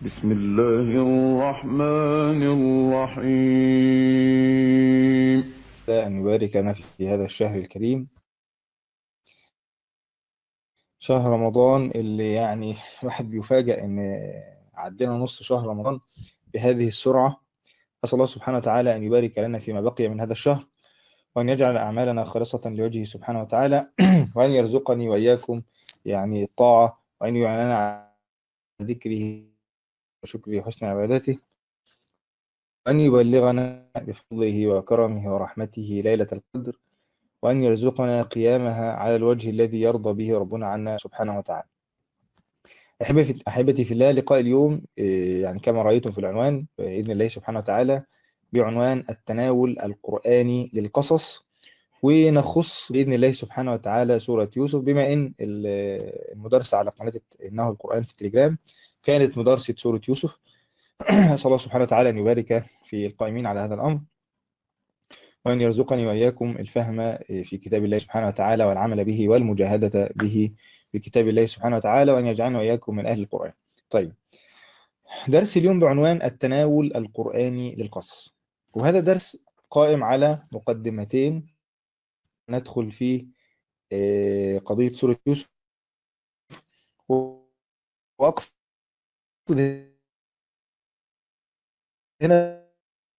بسم الله الرحمن الرحيم أن يبارك لنا في هذا الشهر الكريم شهر رمضان اللي يعني الواحد بيفاجأ إن عدينا نص شهر رمضان بهذه السرعة أسأل الله سبحانه وتعالى أن يبارك لنا فيما بقي من هذا الشهر وأن يجعل أعمالنا خالصة لوجهه سبحانه وتعالى وأن يرزقني وإياكم يعني الطاعة وأن يعلننا على ذكره وشكره وحسن عبادته وأن يبلغنا بفضله وكرمه ورحمته ليلة القدر وأن يرزقنا قيامها على الوجه الذي يرضى به ربنا عنا سبحانه وتعالى أحبتي في الله لقاء اليوم يعني كما رأيتم في العنوان بإذن الله سبحانه وتعالى بعنوان التناول القرآني للقصص ونخص بإذن الله سبحانه وتعالى سورة يوسف بما إن المدرسة على قناة إنه القرآن في التليجرام كانت مدرسة سورة يوسف أسأل الله سبحانه وتعالى أن يبارك في القائمين على هذا الأمر وأن يرزقني وإياكم الفهم في كتاب الله سبحانه وتعالى والعمل به والمجاهدة به في كتاب الله سبحانه وتعالى وأن يجعلنا وإياكم من أهل القرآن طيب درس اليوم بعنوان التناول القرآني للقصص وهذا درس قائم على مقدمتين ندخل في قضية سورة يوسف وأقصد هنا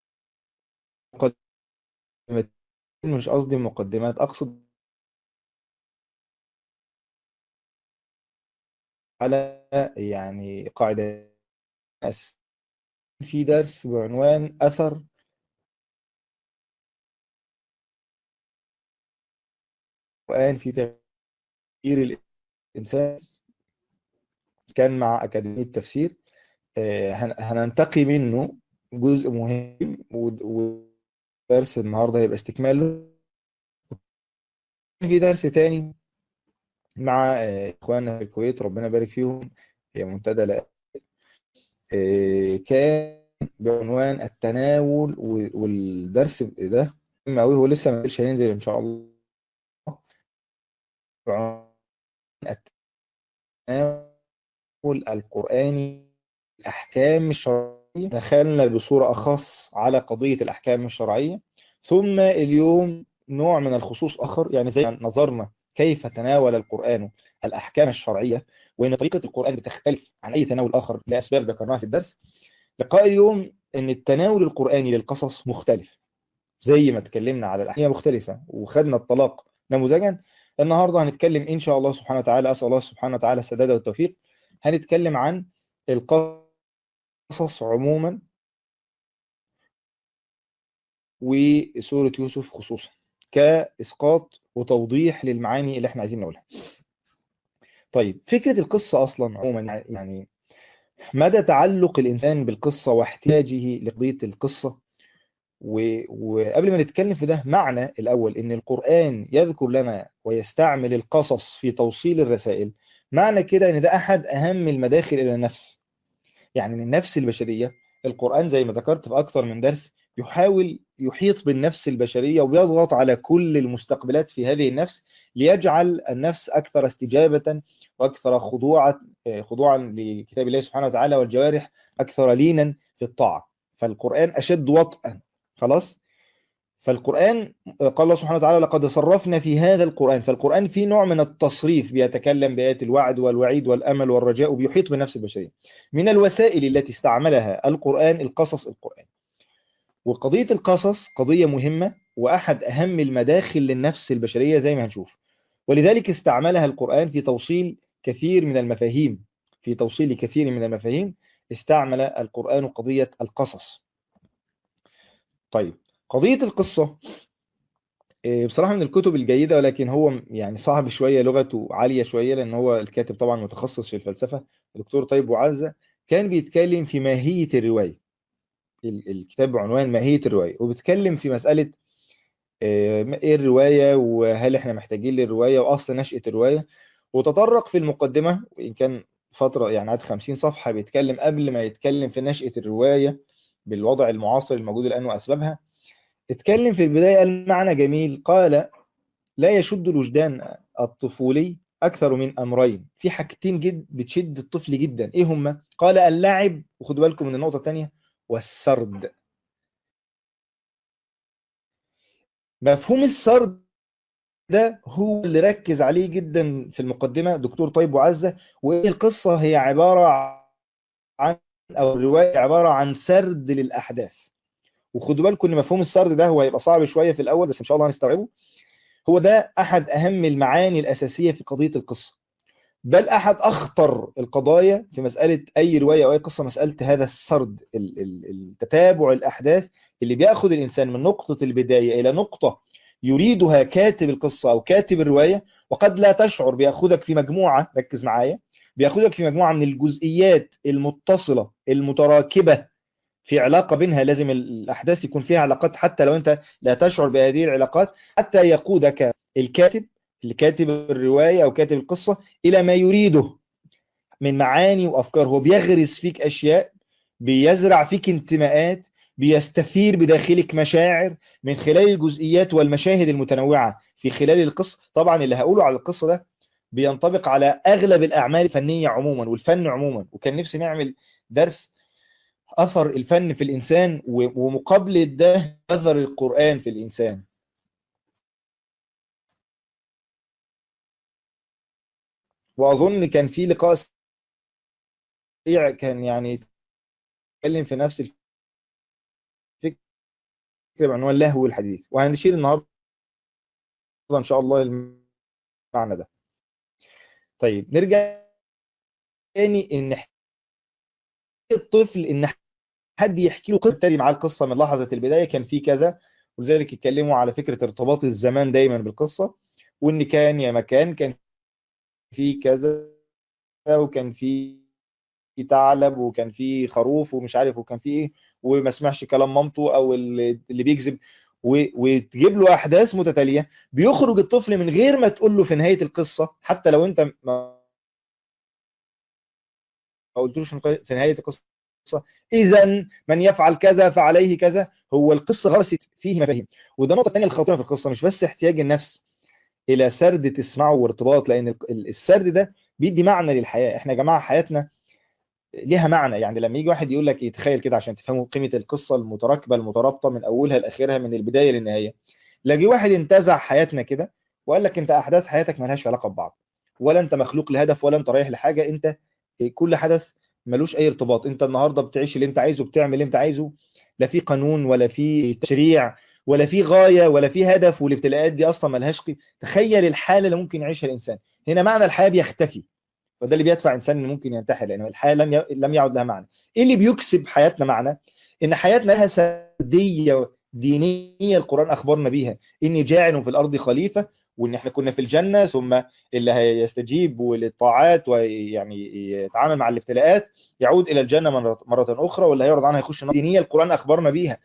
مقدمتين مش قصدي مقدمات أقصد على يعني قاعدة في درس بعنوان أثر القرآن في تغيير الإنسان كان مع أكاديمية تفسير هننتقي منه جزء مهم ودرس النهاردة هيبقى استكماله في درس تاني مع إخواننا في الكويت ربنا يبارك فيهم هي منتدى لا كان بعنوان التناول والدرس ده مهم قوي هو لسه مش هينزل إن شاء الله التناول القرآني الأحكام الشرعية دخلنا بصورة أخص على قضية الأحكام الشرعية ثم اليوم نوع من الخصوص آخر يعني زي نظرنا كيف تناول القرآن الأحكام الشرعية وإن طريقة القرآن بتختلف عن أي تناول آخر لأسباب ذكرناها في الدرس لقاء اليوم أن التناول القرآني للقصص مختلف زي ما اتكلمنا على الأحكام مختلفة وخدنا الطلاق نموذجا النهاردة هنتكلم إن شاء الله سبحانه وتعالى أسأل الله سبحانه وتعالى السداد والتوفيق هنتكلم عن القصص عموما وسورة يوسف خصوصا كإسقاط وتوضيح للمعاني اللي احنا عايزين نقولها طيب فكرة القصة أصلا عموما يعني مدى تعلق الإنسان بالقصة واحتياجه لقضية القصة وقبل ما نتكلم في ده معنى الأول إن القرآن يذكر لنا ويستعمل القصص في توصيل الرسائل معنى كده إن ده أحد أهم المداخل إلى النفس يعني النفس البشرية القرآن زي ما ذكرت في أكثر من درس يحاول يحيط بالنفس البشرية ويضغط على كل المستقبلات في هذه النفس ليجعل النفس أكثر استجابة وأكثر خضوعا خضوعا لكتاب الله سبحانه وتعالى والجوارح أكثر لينا في الطاعة فالقرآن أشد وطئا خلاص فالقرآن قال الله سبحانه وتعالى لقد صرفنا في هذا القرآن فالقرآن فيه نوع من التصريف بيتكلم بآيات الوعد والوعيد والأمل والرجاء وبيحيط بالنفس البشرية من الوسائل التي استعملها القرآن القصص القرآن وقضية القصص قضية مهمة وأحد أهم المداخل للنفس البشرية زي ما هنشوف ولذلك استعملها القرآن في توصيل كثير من المفاهيم في توصيل كثير من المفاهيم استعمل القرآن قضية القصص طيب قضية القصة بصراحة من الكتب الجيدة ولكن هو يعني صعب شوية لغته عالية شوية لأن هو الكاتب طبعا متخصص في الفلسفة الدكتور طيب وعزة كان بيتكلم في ماهية الرواية الكتاب بعنوان ماهية الرواية وبيتكلم في مسألة ايه الرواية وهل احنا محتاجين للرواية وأصل نشأة الرواية وتطرق في المقدمة وإن كان فترة يعني عاد 50 صفحة بيتكلم قبل ما يتكلم في نشأة الرواية بالوضع المعاصر الموجود الآن وأسبابها اتكلم في البداية المعنى جميل قال لا يشد الوجدان الطفولي أكثر من أمرين في حاجتين جد بتشد الطفل جدا إيه هما؟ قال اللعب وخدوا بالكم من النقطة الثانية والسرد مفهوم السرد ده هو اللي ركز عليه جدا في المقدمة دكتور طيب وعزة وإيه القصة هي عبارة عن أو الرواية عبارة عن سرد للأحداث وخدوا بالكم ان مفهوم السرد ده هو هيبقى صعب شوية في الأول بس إن شاء الله هنستوعبه هو ده أحد أهم المعاني الأساسية في قضية القصة بل أحد أخطر القضايا في مسألة أي رواية أو أي قصة مسألة هذا السرد التتابع الأحداث اللي بيأخذ الإنسان من نقطة البداية إلى نقطة يريدها كاتب القصة أو كاتب الرواية وقد لا تشعر بيأخذك في مجموعة ركز معايا بيأخذك في مجموعة من الجزئيات المتصلة المتراكبة في علاقة بينها لازم الأحداث يكون فيها علاقات حتى لو أنت لا تشعر بهذه العلاقات حتى يقودك الكاتب اللي كاتب الرواية أو كاتب القصة إلى ما يريده من معاني وأفكار هو بيغرس فيك أشياء بيزرع فيك انتماءات بيستثير بداخلك مشاعر من خلال الجزئيات والمشاهد المتنوعة في خلال القصة طبعا اللي هقوله على القصة ده بينطبق على أغلب الأعمال الفنية عموما والفن عموما وكان نفسي نعمل درس أثر الفن في الإنسان ومقابلة ده أثر القرآن في الإنسان وأظن كان في لقاء سريع كان يعني يتكلم في نفس الفكرة بعنوان اللهو والحديث وهنشير النهاردة إن شاء الله المعنى ده طيب نرجع تاني إن الطفل إن حد يحكي له قصة مع القصة من لحظة البداية كان في كذا ولذلك اتكلموا على فكرة ارتباط الزمان دايما بالقصة وإن كان يا مكان كان في كذا وكان في ثعلب وكان في خروف ومش عارف وكان في ايه وما سمعش كلام مامته او اللي بيكذب وتجيب له احداث متتاليه بيخرج الطفل من غير ما تقول له في نهايه القصه حتى لو انت ما قلتلوش في نهايه القصه اذا من يفعل كذا فعليه كذا هو القصه غرست فيه مفاهيم وده نقطه ثانيه الخطيره في القصه مش بس احتياج النفس الى سرد تسمعه وارتباط لان السرد ده بيدي معنى للحياه احنا يا جماعه حياتنا ليها معنى يعني لما يجي واحد يقول لك يتخيل كده عشان تفهموا قيمه القصه المتراكبه المترابطه من اولها لاخرها من البدايه للنهايه لاجي واحد انتزع حياتنا كده وقال لك انت احداث حياتك مالهاش علاقه ببعض ولا انت مخلوق لهدف ولا انت رايح لحاجه انت كل حدث ملوش اي ارتباط انت النهارده بتعيش اللي انت عايزه بتعمل اللي انت عايزه لا في قانون ولا في تشريع ولا في غايه ولا في هدف والابتلاءات دي اصلا ملهاش قيمه تخيل الحاله اللي ممكن يعيشها الانسان هنا معنى الحياه بيختفي وده اللي بيدفع انسان انه ممكن ينتحر لان الحياه لم ي... لم يعد لها معنى ايه اللي بيكسب حياتنا معنى ان حياتنا لها سرديه دينيه القران اخبرنا بيها اني جاعل في الارض خليفه وان احنا كنا في الجنه ثم اللي هيستجيب للطاعات ويعني يتعامل مع الابتلاءات يعود الى الجنه مره, مرة اخرى واللي هيعرض عنها يخش النار دينيه القران اخبرنا بيها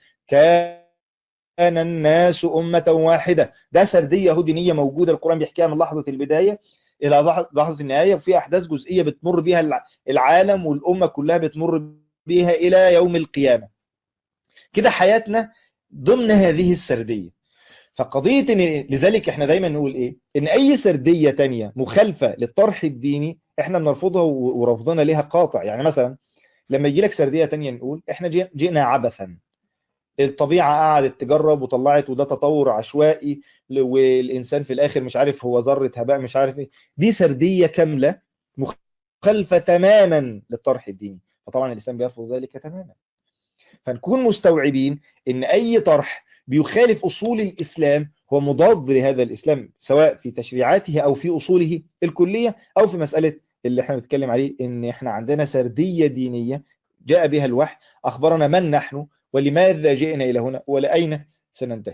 كان الناس امه واحده ده سرديه اهو دينيه موجوده القران بيحكيها من لحظه البدايه الى لحظه النهايه وفي احداث جزئيه بتمر بيها العالم والامه كلها بتمر بيها الى يوم القيامه كده حياتنا ضمن هذه السرديه فقضيه ان لذلك احنا دايما نقول ايه ان اي سرديه تانية مخالفه للطرح الديني احنا بنرفضها ورفضنا ليها قاطع يعني مثلا لما يجي لك سرديه تانية نقول احنا جئنا عبثا الطبيعة قعدت تجرب وطلعت وده تطور عشوائي والإنسان في الآخر مش عارف هو ذرة هباء مش عارف إيه دي سردية كاملة مخالفة تماما للطرح الديني فطبعا الإسلام بيرفض ذلك تماما فنكون مستوعبين إن أي طرح بيخالف أصول الإسلام هو مضاد لهذا الإسلام سواء في تشريعاته أو في أصوله الكلية أو في مسألة اللي احنا بنتكلم عليه إن احنا عندنا سردية دينية جاء بها الوحي أخبرنا من نحن ولماذا جئنا إلى هنا ولأين سننتهي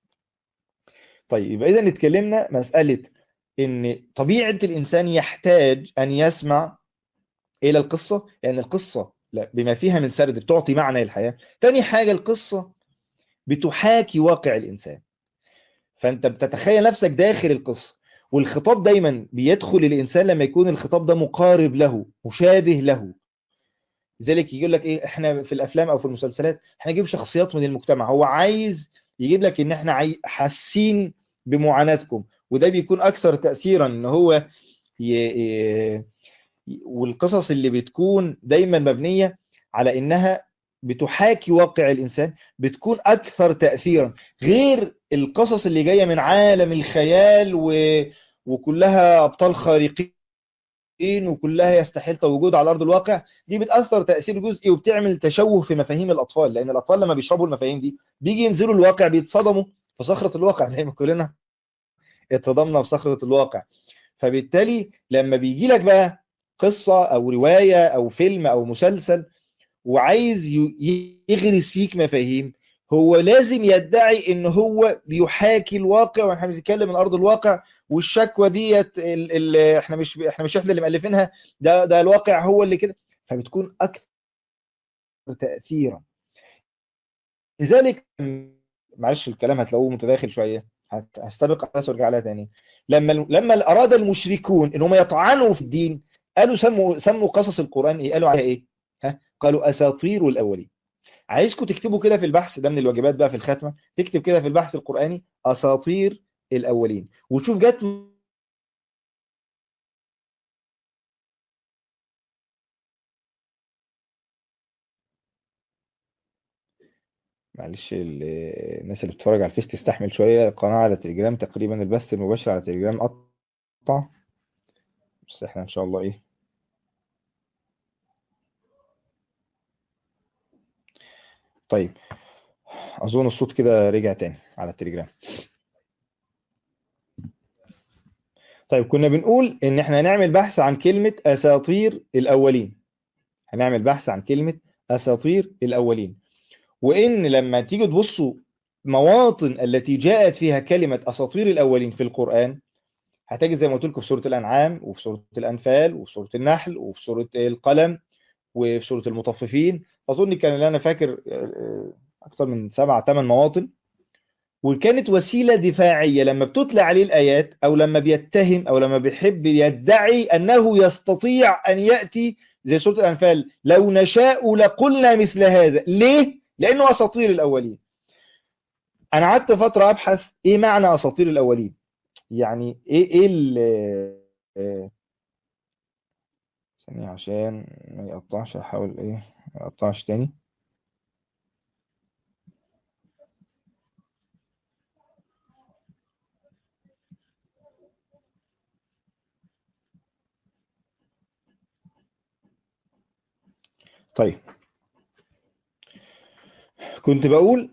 طيب إذا اتكلمنا مسألة إن طبيعة الإنسان يحتاج أن يسمع إلى القصة لأن القصة لا بما فيها من سرد بتعطي معنى للحياة تاني حاجة القصة بتحاكي واقع الإنسان فأنت بتتخيل نفسك داخل القصة والخطاب دايما بيدخل الإنسان لما يكون الخطاب ده مقارب له مشابه له لذلك يقول لك ايه احنا في الافلام او في المسلسلات احنا نجيب شخصيات من المجتمع هو عايز يجيب لك ان احنا حاسين بمعاناتكم وده بيكون اكثر تاثيرا ان هو ي... والقصص اللي بتكون دايما مبنية على انها بتحاكي واقع الانسان بتكون اكثر تأثيرا غير القصص اللي جاية من عالم الخيال و... وكلها ابطال خارقين وكلها يستحيل وجود على ارض الواقع دي بتأثر تأثير جزئي وبتعمل تشوه في مفاهيم الاطفال لان الاطفال لما بيشربوا المفاهيم دي بيجي ينزلوا الواقع بيتصدموا في صخرة الواقع زي ما كلنا اتصدمنا في صخرة الواقع فبالتالي لما بيجي لك بقى قصة او رواية او فيلم او مسلسل وعايز يغرس فيك مفاهيم هو لازم يدعي ان هو بيحاكي الواقع واحنا بنتكلم من ارض الواقع والشكوى ديت ال- ال- احنا مش احنا مش احنا اللي مؤلفينها ده ده الواقع هو اللي كده فبتكون اكثر تاثيرا لذلك معلش الكلام هتلاقوه متداخل شويه هت- هستبق احداث وارجع لها تاني لما لما اراد المشركون ان هم يطعنوا في الدين قالوا سموا سموا قصص القران ايه قالوا عليها ايه ها قالوا اساطير الاولين عايزكم تكتبوا كده في البحث ده من الواجبات بقى في الختمه تكتب كده في البحث القراني اساطير الاولين وتشوف جت معلش ال- الناس اللي بتتفرج على الفيس تستحمل شويه قناه على تليجرام تقريبا البث المباشر على تليجرام قطع بس احنا ان شاء الله ايه طيب اظن الصوت كده رجع تاني على التليجرام طيب كنا بنقول ان احنا هنعمل بحث عن كلمة اساطير الاولين هنعمل بحث عن كلمة اساطير الاولين وان لما تيجي تبصوا مواطن التي جاءت فيها كلمة اساطير الاولين في القرآن هتجد زي ما قلت لكم في سورة الانعام وفي سورة الانفال وفي سورة النحل وفي سورة القلم وفي سورة المطففين اظن كان اللي انا فاكر آه، اكثر من سبع ثمان مواطن وكانت وسيلة دفاعية لما بتتلى عليه الآيات أو لما بيتهم أو لما بيحب يدعي أنه يستطيع أن يأتي زي سورة الأنفال لو نشاء لقلنا مثل هذا ليه؟ لأنه أساطير الأولين أنا قعدت فترة أبحث إيه معنى أساطير الأولين يعني إيه إيه ال آه، ثانية عشان ما يقطعش أحاول إيه ما يقطعش تاني طيب كنت بقول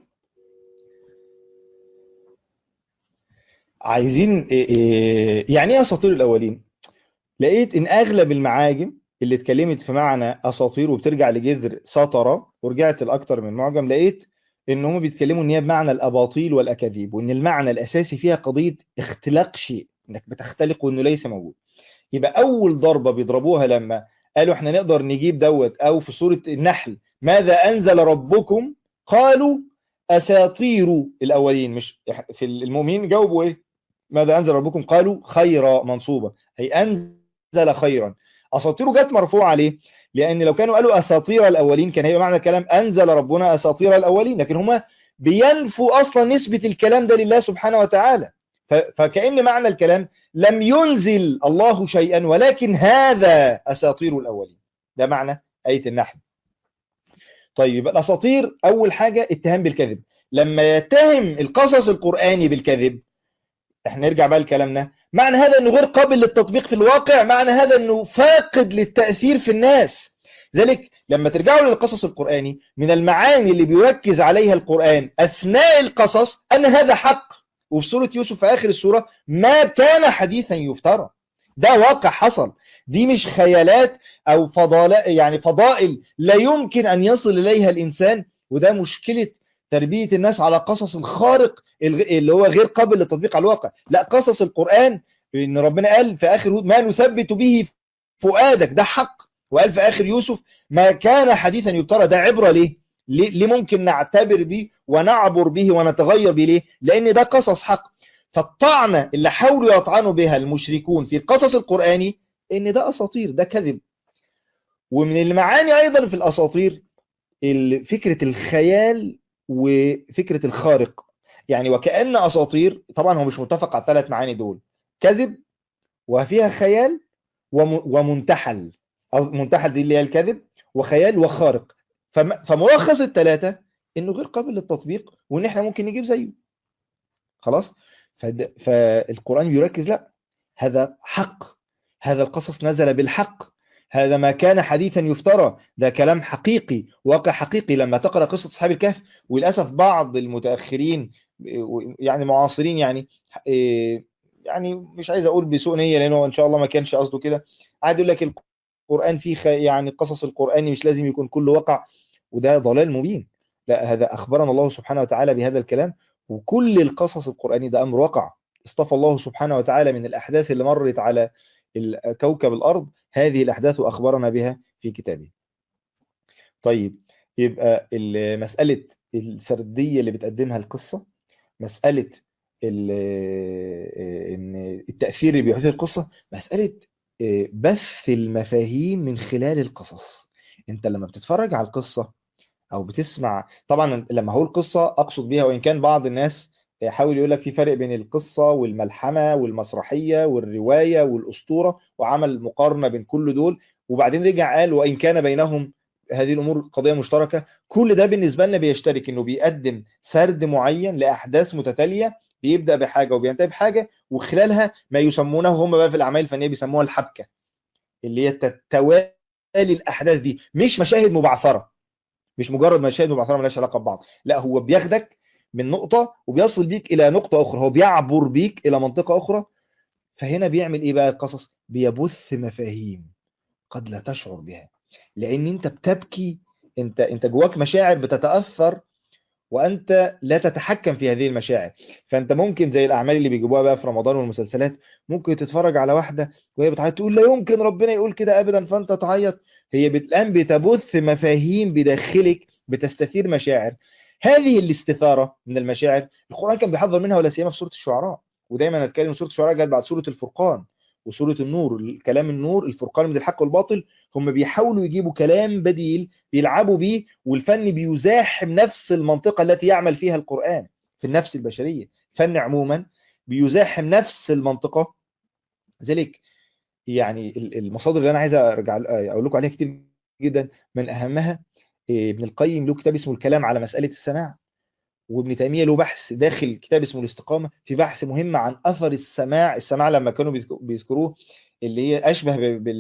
عايزين إيه إيه يعني ايه اساطير الاولين لقيت ان اغلب المعاجم اللي اتكلمت في معنى اساطير وبترجع لجذر سطرة ورجعت لاكتر من معجم لقيت ان هم بيتكلموا ان هي بمعنى الاباطيل والاكاذيب وان المعنى الاساسي فيها قضية اختلاق شيء انك بتختلق وانه ليس موجود يبقى اول ضربة بيضربوها لما قالوا احنا نقدر نجيب دوت او في سورة النحل ماذا انزل ربكم قالوا اساطير الاولين مش في المؤمنين جاوبوا ايه ماذا انزل ربكم قالوا خيرا منصوبة اي انزل خيرا اساطيره جت مرفوعه ليه لان لو كانوا قالوا اساطير الاولين كان هيبقى معنى الكلام انزل ربنا اساطير الاولين لكن هما بينفوا اصلا نسبة الكلام ده لله سبحانه وتعالى ف- فكأن معنى الكلام لم ينزل الله شيئا ولكن هذا اساطير الاولين ده معنى آية النحل طيب يبقى الاساطير اول حاجة اتهام بالكذب لما يتهم القصص القرآني بالكذب احنا نرجع بقى لكلامنا معنى هذا انه غير قابل للتطبيق في الواقع معنى هذا انه فاقد للتأثير في الناس ذلك لما ترجعوا للقصص القرآني من المعاني اللي بيركز عليها القرآن أثناء القصص أن هذا حق وفي سورة يوسف في آخر السورة ما كان حديثا يفترى ده واقع حصل دي مش خيالات أو فضائل يعني فضائل لا يمكن أن يصل إليها الإنسان وده مشكلة تربية الناس على قصص الخارق الغ- اللي هو غير قابل للتطبيق على الواقع لا قصص القرآن ان ربنا قال في آخر هود ما نثبت به فؤادك ده حق وقال في آخر يوسف ما كان حديثا يفترى ده عبرة ليه ليه ليه ممكن نعتبر به ونعبر به ونتغير به ليه لأن ده قصص حق فالطعنة اللي حاولوا يطعنوا بها المشركون في القصص القرآني ان ده أساطير ده كذب ومن المعاني أيضا في الأساطير ال- فكرة الخيال وفكرة الخارق يعني وكأن أساطير طبعا هو مش متفق على الثلاث معاني دول كذب وفيها خيال وم- ومنتحل أو منتحل دي اللي هي الكذب وخيال وخارق فم- فملخص الثلاثة انه غير قابل للتطبيق وان احنا ممكن نجيب زيه خلاص فد- فالقرآن بيركز لا هذا حق هذا القصص نزل بالحق هذا ما كان حديثا يفترى ده كلام حقيقي واقع حقيقي لما تقرأ قصة أصحاب الكهف وللأسف بعض المتأخرين يعني معاصرين يعني إيه، يعني مش عايز أقول بسوء نية لأنه إن شاء الله ما كانش قصده كده عاد يقول لك القرآن فيه خ- يعني قصص القرآن مش لازم يكون كله وقع وده ضلال مبين لا هذا أخبرنا الله سبحانه وتعالى بهذا الكلام وكل القصص القرآني ده أمر وقع اصطفى الله سبحانه وتعالى من الأحداث اللي مرت على ال- كوكب الأرض هذه الأحداث أخبرنا بها في كتابه طيب يبقى ال- مسألة السردية اللي بتقدمها القصة مسألة ال- إن التأثير اللي بيحدث القصة مسألة بث المفاهيم من خلال القصص انت لما بتتفرج على القصة او بتسمع طبعا لما هقول قصة اقصد بيها وان كان بعض الناس يحاول يقول لك في فرق بين القصة والملحمة والمسرحية والرواية والأسطورة وعمل مقارنة بين كل دول وبعدين رجع قال وإن كان بينهم هذه الأمور قضية مشتركة كل ده بالنسبة لنا بيشترك إنه بيقدم سرد معين لأحداث متتالية بيبدأ بحاجة وبينتهي بحاجة وخلالها ما يسمونه هم بقى في الأعمال الفنية بيسموها الحبكة اللي هي توالي الأحداث دي مش مشاهد مبعثرة مش مجرد مشاهد مبعثرة ملهاش علاقة ببعض لا هو بياخدك من نقطة وبيصل بيك إلى نقطة أخرى هو بيعبر بيك إلى منطقة أخرى فهنا بيعمل إيه بقى القصص بيبث مفاهيم قد لا تشعر بها لأن أنت بتبكي أنت أنت جواك مشاعر بتتأثر وأنت لا تتحكم في هذه المشاعر فأنت ممكن زي الأعمال اللي بيجيبوها بقى في رمضان والمسلسلات ممكن تتفرج على واحدة وهي بتعيط تقول لا يمكن ربنا يقول كده أبدا فأنت تعيط هي الآن بتبث مفاهيم بداخلك بتستثير مشاعر هذه الاستثارة من المشاعر القرآن كان بيحذر منها ولا سيما في سورة الشعراء ودايما نتكلم سورة الشعراء جت بعد سورة الفرقان وسورة النور الكلام النور الفرقان من الحق والباطل هم بيحاولوا يجيبوا كلام بديل بيلعبوا بيه والفن بيزاحم نفس المنطقة التي يعمل فيها القرآن في النفس البشرية الفن عموما بيزاحم نفس المنطقة ذلك يعني المصادر اللي أنا عايز أرجع أقول لكم عليها كتير جدا من أهمها ابن القيم له كتاب اسمه الكلام على مسألة السماع وابن تيمية له بحث داخل كتاب اسمه الاستقامة في بحث مهم عن أثر السماع السماع لما كانوا بيذكروه اللي هي أشبه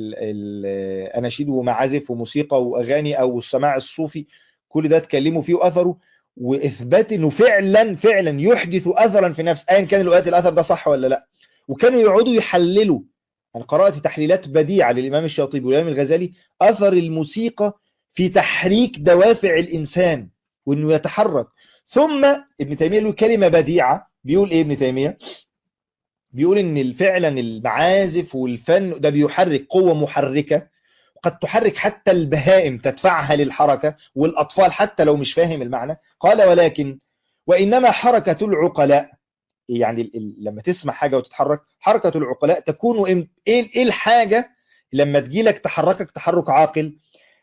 بالأناشيد ومعازف وموسيقى وأغاني أو السماع الصوفي كل ده اتكلموا فيه وأثره وإثبات أنه فعلا فعلا يحدث أثرا في نفس أيا كان الوقت الأثر ده صح ولا لا وكانوا يقعدوا يحللوا أنا قرأت تحليلات بديعة للإمام الشاطبي والإمام الغزالي أثر الموسيقى في تحريك دوافع الإنسان وأنه يتحرك ثم ابن تيمية له كلمة بديعة بيقول إيه ابن تيمية بيقول ان فعلا المعازف والفن ده بيحرك قوة محركة وقد تحرك حتى البهائم تدفعها للحركة والأطفال حتى لو مش فاهم المعنى قال ولكن وإنما حركة العقلاء يعني لما تسمع حاجة وتتحرك حركة العقلاء تكون إيه الحاجة لما تجيلك تحركك تحرك عاقل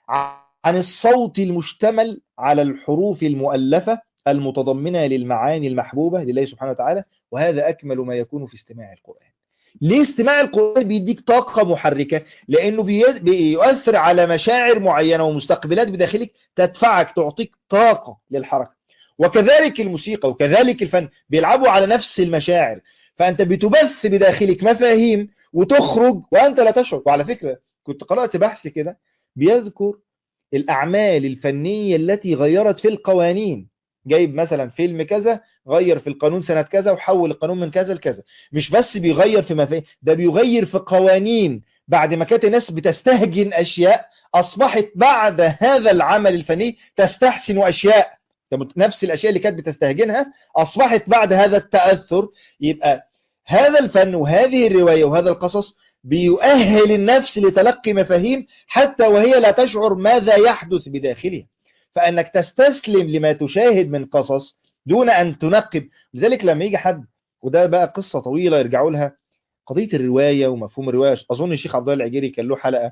عن الصوت المشتمل على الحروف المؤلفة المتضمنة للمعاني المحبوبة لله سبحانه وتعالى وهذا أكمل ما يكون في استماع القرآن ليه استماع القرآن بيديك طاقة محركة لأنه بيؤثر على مشاعر معينة ومستقبلات بداخلك تدفعك تعطيك طاقة للحركة وكذلك الموسيقى وكذلك الفن بيلعبوا على نفس المشاعر فأنت بتبث بداخلك مفاهيم وتخرج وأنت لا تشعر وعلى فكرة كنت قرأت بحث كده بيذكر الأعمال الفنية التي غيرت في القوانين جايب مثلا فيلم كذا غير في القانون سنة كذا وحول القانون من كذا لكذا مش بس بيغير في مفاهيم ده بيغير في قوانين بعد ما كانت الناس بتستهجن أشياء أصبحت بعد هذا العمل الفني تستحسن أشياء نفس الأشياء اللي كانت بتستهجنها أصبحت بعد هذا التأثر يبقى هذا الفن وهذه الرواية وهذا القصص بيؤهل النفس لتلقي مفاهيم حتى وهي لا تشعر ماذا يحدث بداخلها فأنك تستسلم لما تشاهد من قصص دون أن تنقب لذلك لما يجي حد وده بقى قصة طويلة يرجعوا لها قضية الرواية ومفهوم الرواية أظن الشيخ عبد الله العجيري كان له حلقة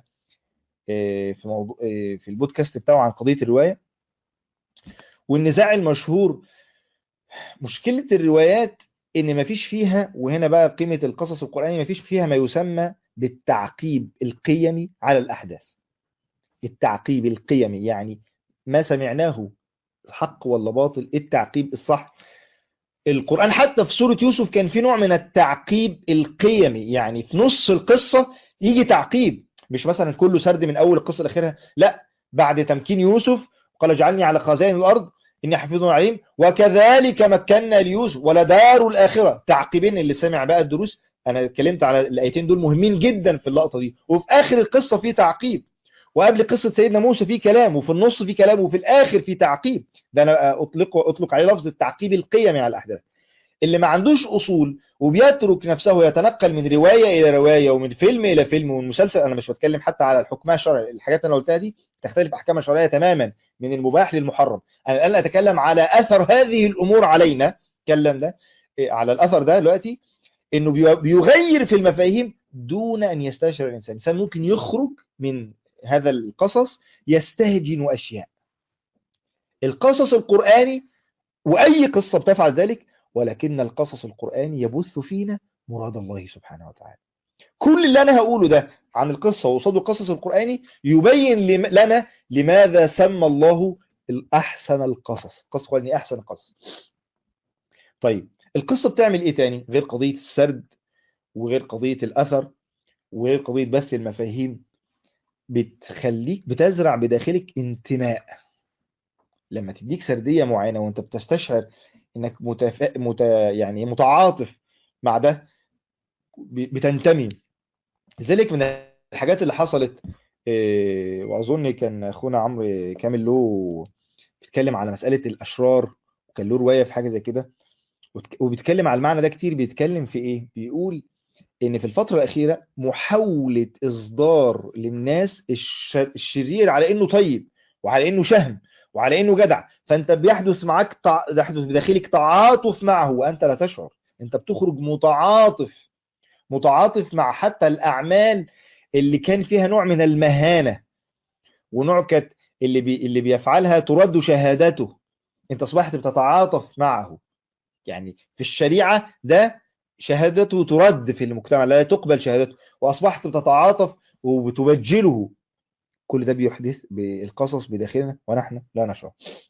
في موضوع في البودكاست بتاعه عن قضية الرواية والنزاع المشهور مشكلة الروايات إن مفيش فيها وهنا بقى قيمة القصص القرآنية مفيش فيها ما يسمى بالتعقيب القيمي على الأحداث التعقيب القيمي يعني ما سمعناه حق ولا باطل التعقيب الصح القرآن حتى في سورة يوسف كان في نوع من التعقيب القيمي يعني في نص القصة يجي تعقيب مش مثلا كله سرد من أول القصة لآخرها لا بعد تمكين يوسف قال اجعلني على خزائن الأرض إني حفيظ عليم وكذلك مكنا ليوسف ولدار الآخرة تعقيبين اللي سمع بقى الدروس أنا اتكلمت على الآيتين دول مهمين جدا في اللقطة دي وفي آخر القصة في تعقيب وقبل قصة سيدنا موسى في كلام وفي النص في كلام وفي الآخر في تعقيب ده أنا أطلق, أطلق عليه لفظ التعقيب القيمي على الأحداث اللي ما عندوش أصول وبيترك نفسه يتنقل من رواية إلى رواية ومن فيلم إلى فيلم ومن مسلسل أنا مش بتكلم حتى على الحكمة الشرعية الحاجات اللي أنا قلتها دي تختلف أحكامها الشرعية تماما من المباح للمحرم أنا الآن أتكلم على أثر هذه الأمور علينا كلم ده على الأثر ده دلوقتي إنه بيغير في المفاهيم دون أن يستشعر الإنسان الإنسان ممكن يخرج من هذا القصص يستهجن أشياء القصص القرآني وأي قصة بتفعل ذلك ولكن القصص القرآني يبث فينا مراد الله سبحانه وتعالى كل اللي أنا هقوله ده عن القصة وصاد القصص القرآني يبين لنا لماذا سمى الله الأحسن القصص قصة القرآني أحسن القصص طيب القصة بتعمل إيه تاني غير قضية السرد وغير قضية الأثر وغير قضية بث المفاهيم بتخليك بتزرع بداخلك انتماء لما تديك سردية معينة وانت بتستشعر انك متف... مت... يعني متعاطف مع ده بتنتمي لذلك من الحاجات اللي حصلت إيه... واظن كان اخونا عمرو كامل له بيتكلم على مسألة الاشرار وكان له رواية في حاجة زي كده وبيتكلم على المعنى ده كتير بيتكلم في ايه بيقول ان في الفترة الأخيرة محاولة إصدار للناس الشرير على إنه طيب وعلى إنه شهم وعلى إنه جدع فأنت بيحدث معك تع... يحدث بداخلك تعاطف معه وأنت لا تشعر أنت بتخرج متعاطف متعاطف مع حتى الأعمال اللي كان فيها نوع من المهانة ونوع كانت اللي, بي... اللي بيفعلها ترد شهادته أنت أصبحت بتتعاطف معه يعني في الشريعة ده شهادته ترد في المجتمع لا تقبل شهادته وأصبحت بتتعاطف وبتبجله كل ده بيحدث بالقصص بداخلنا ونحن لا نشعر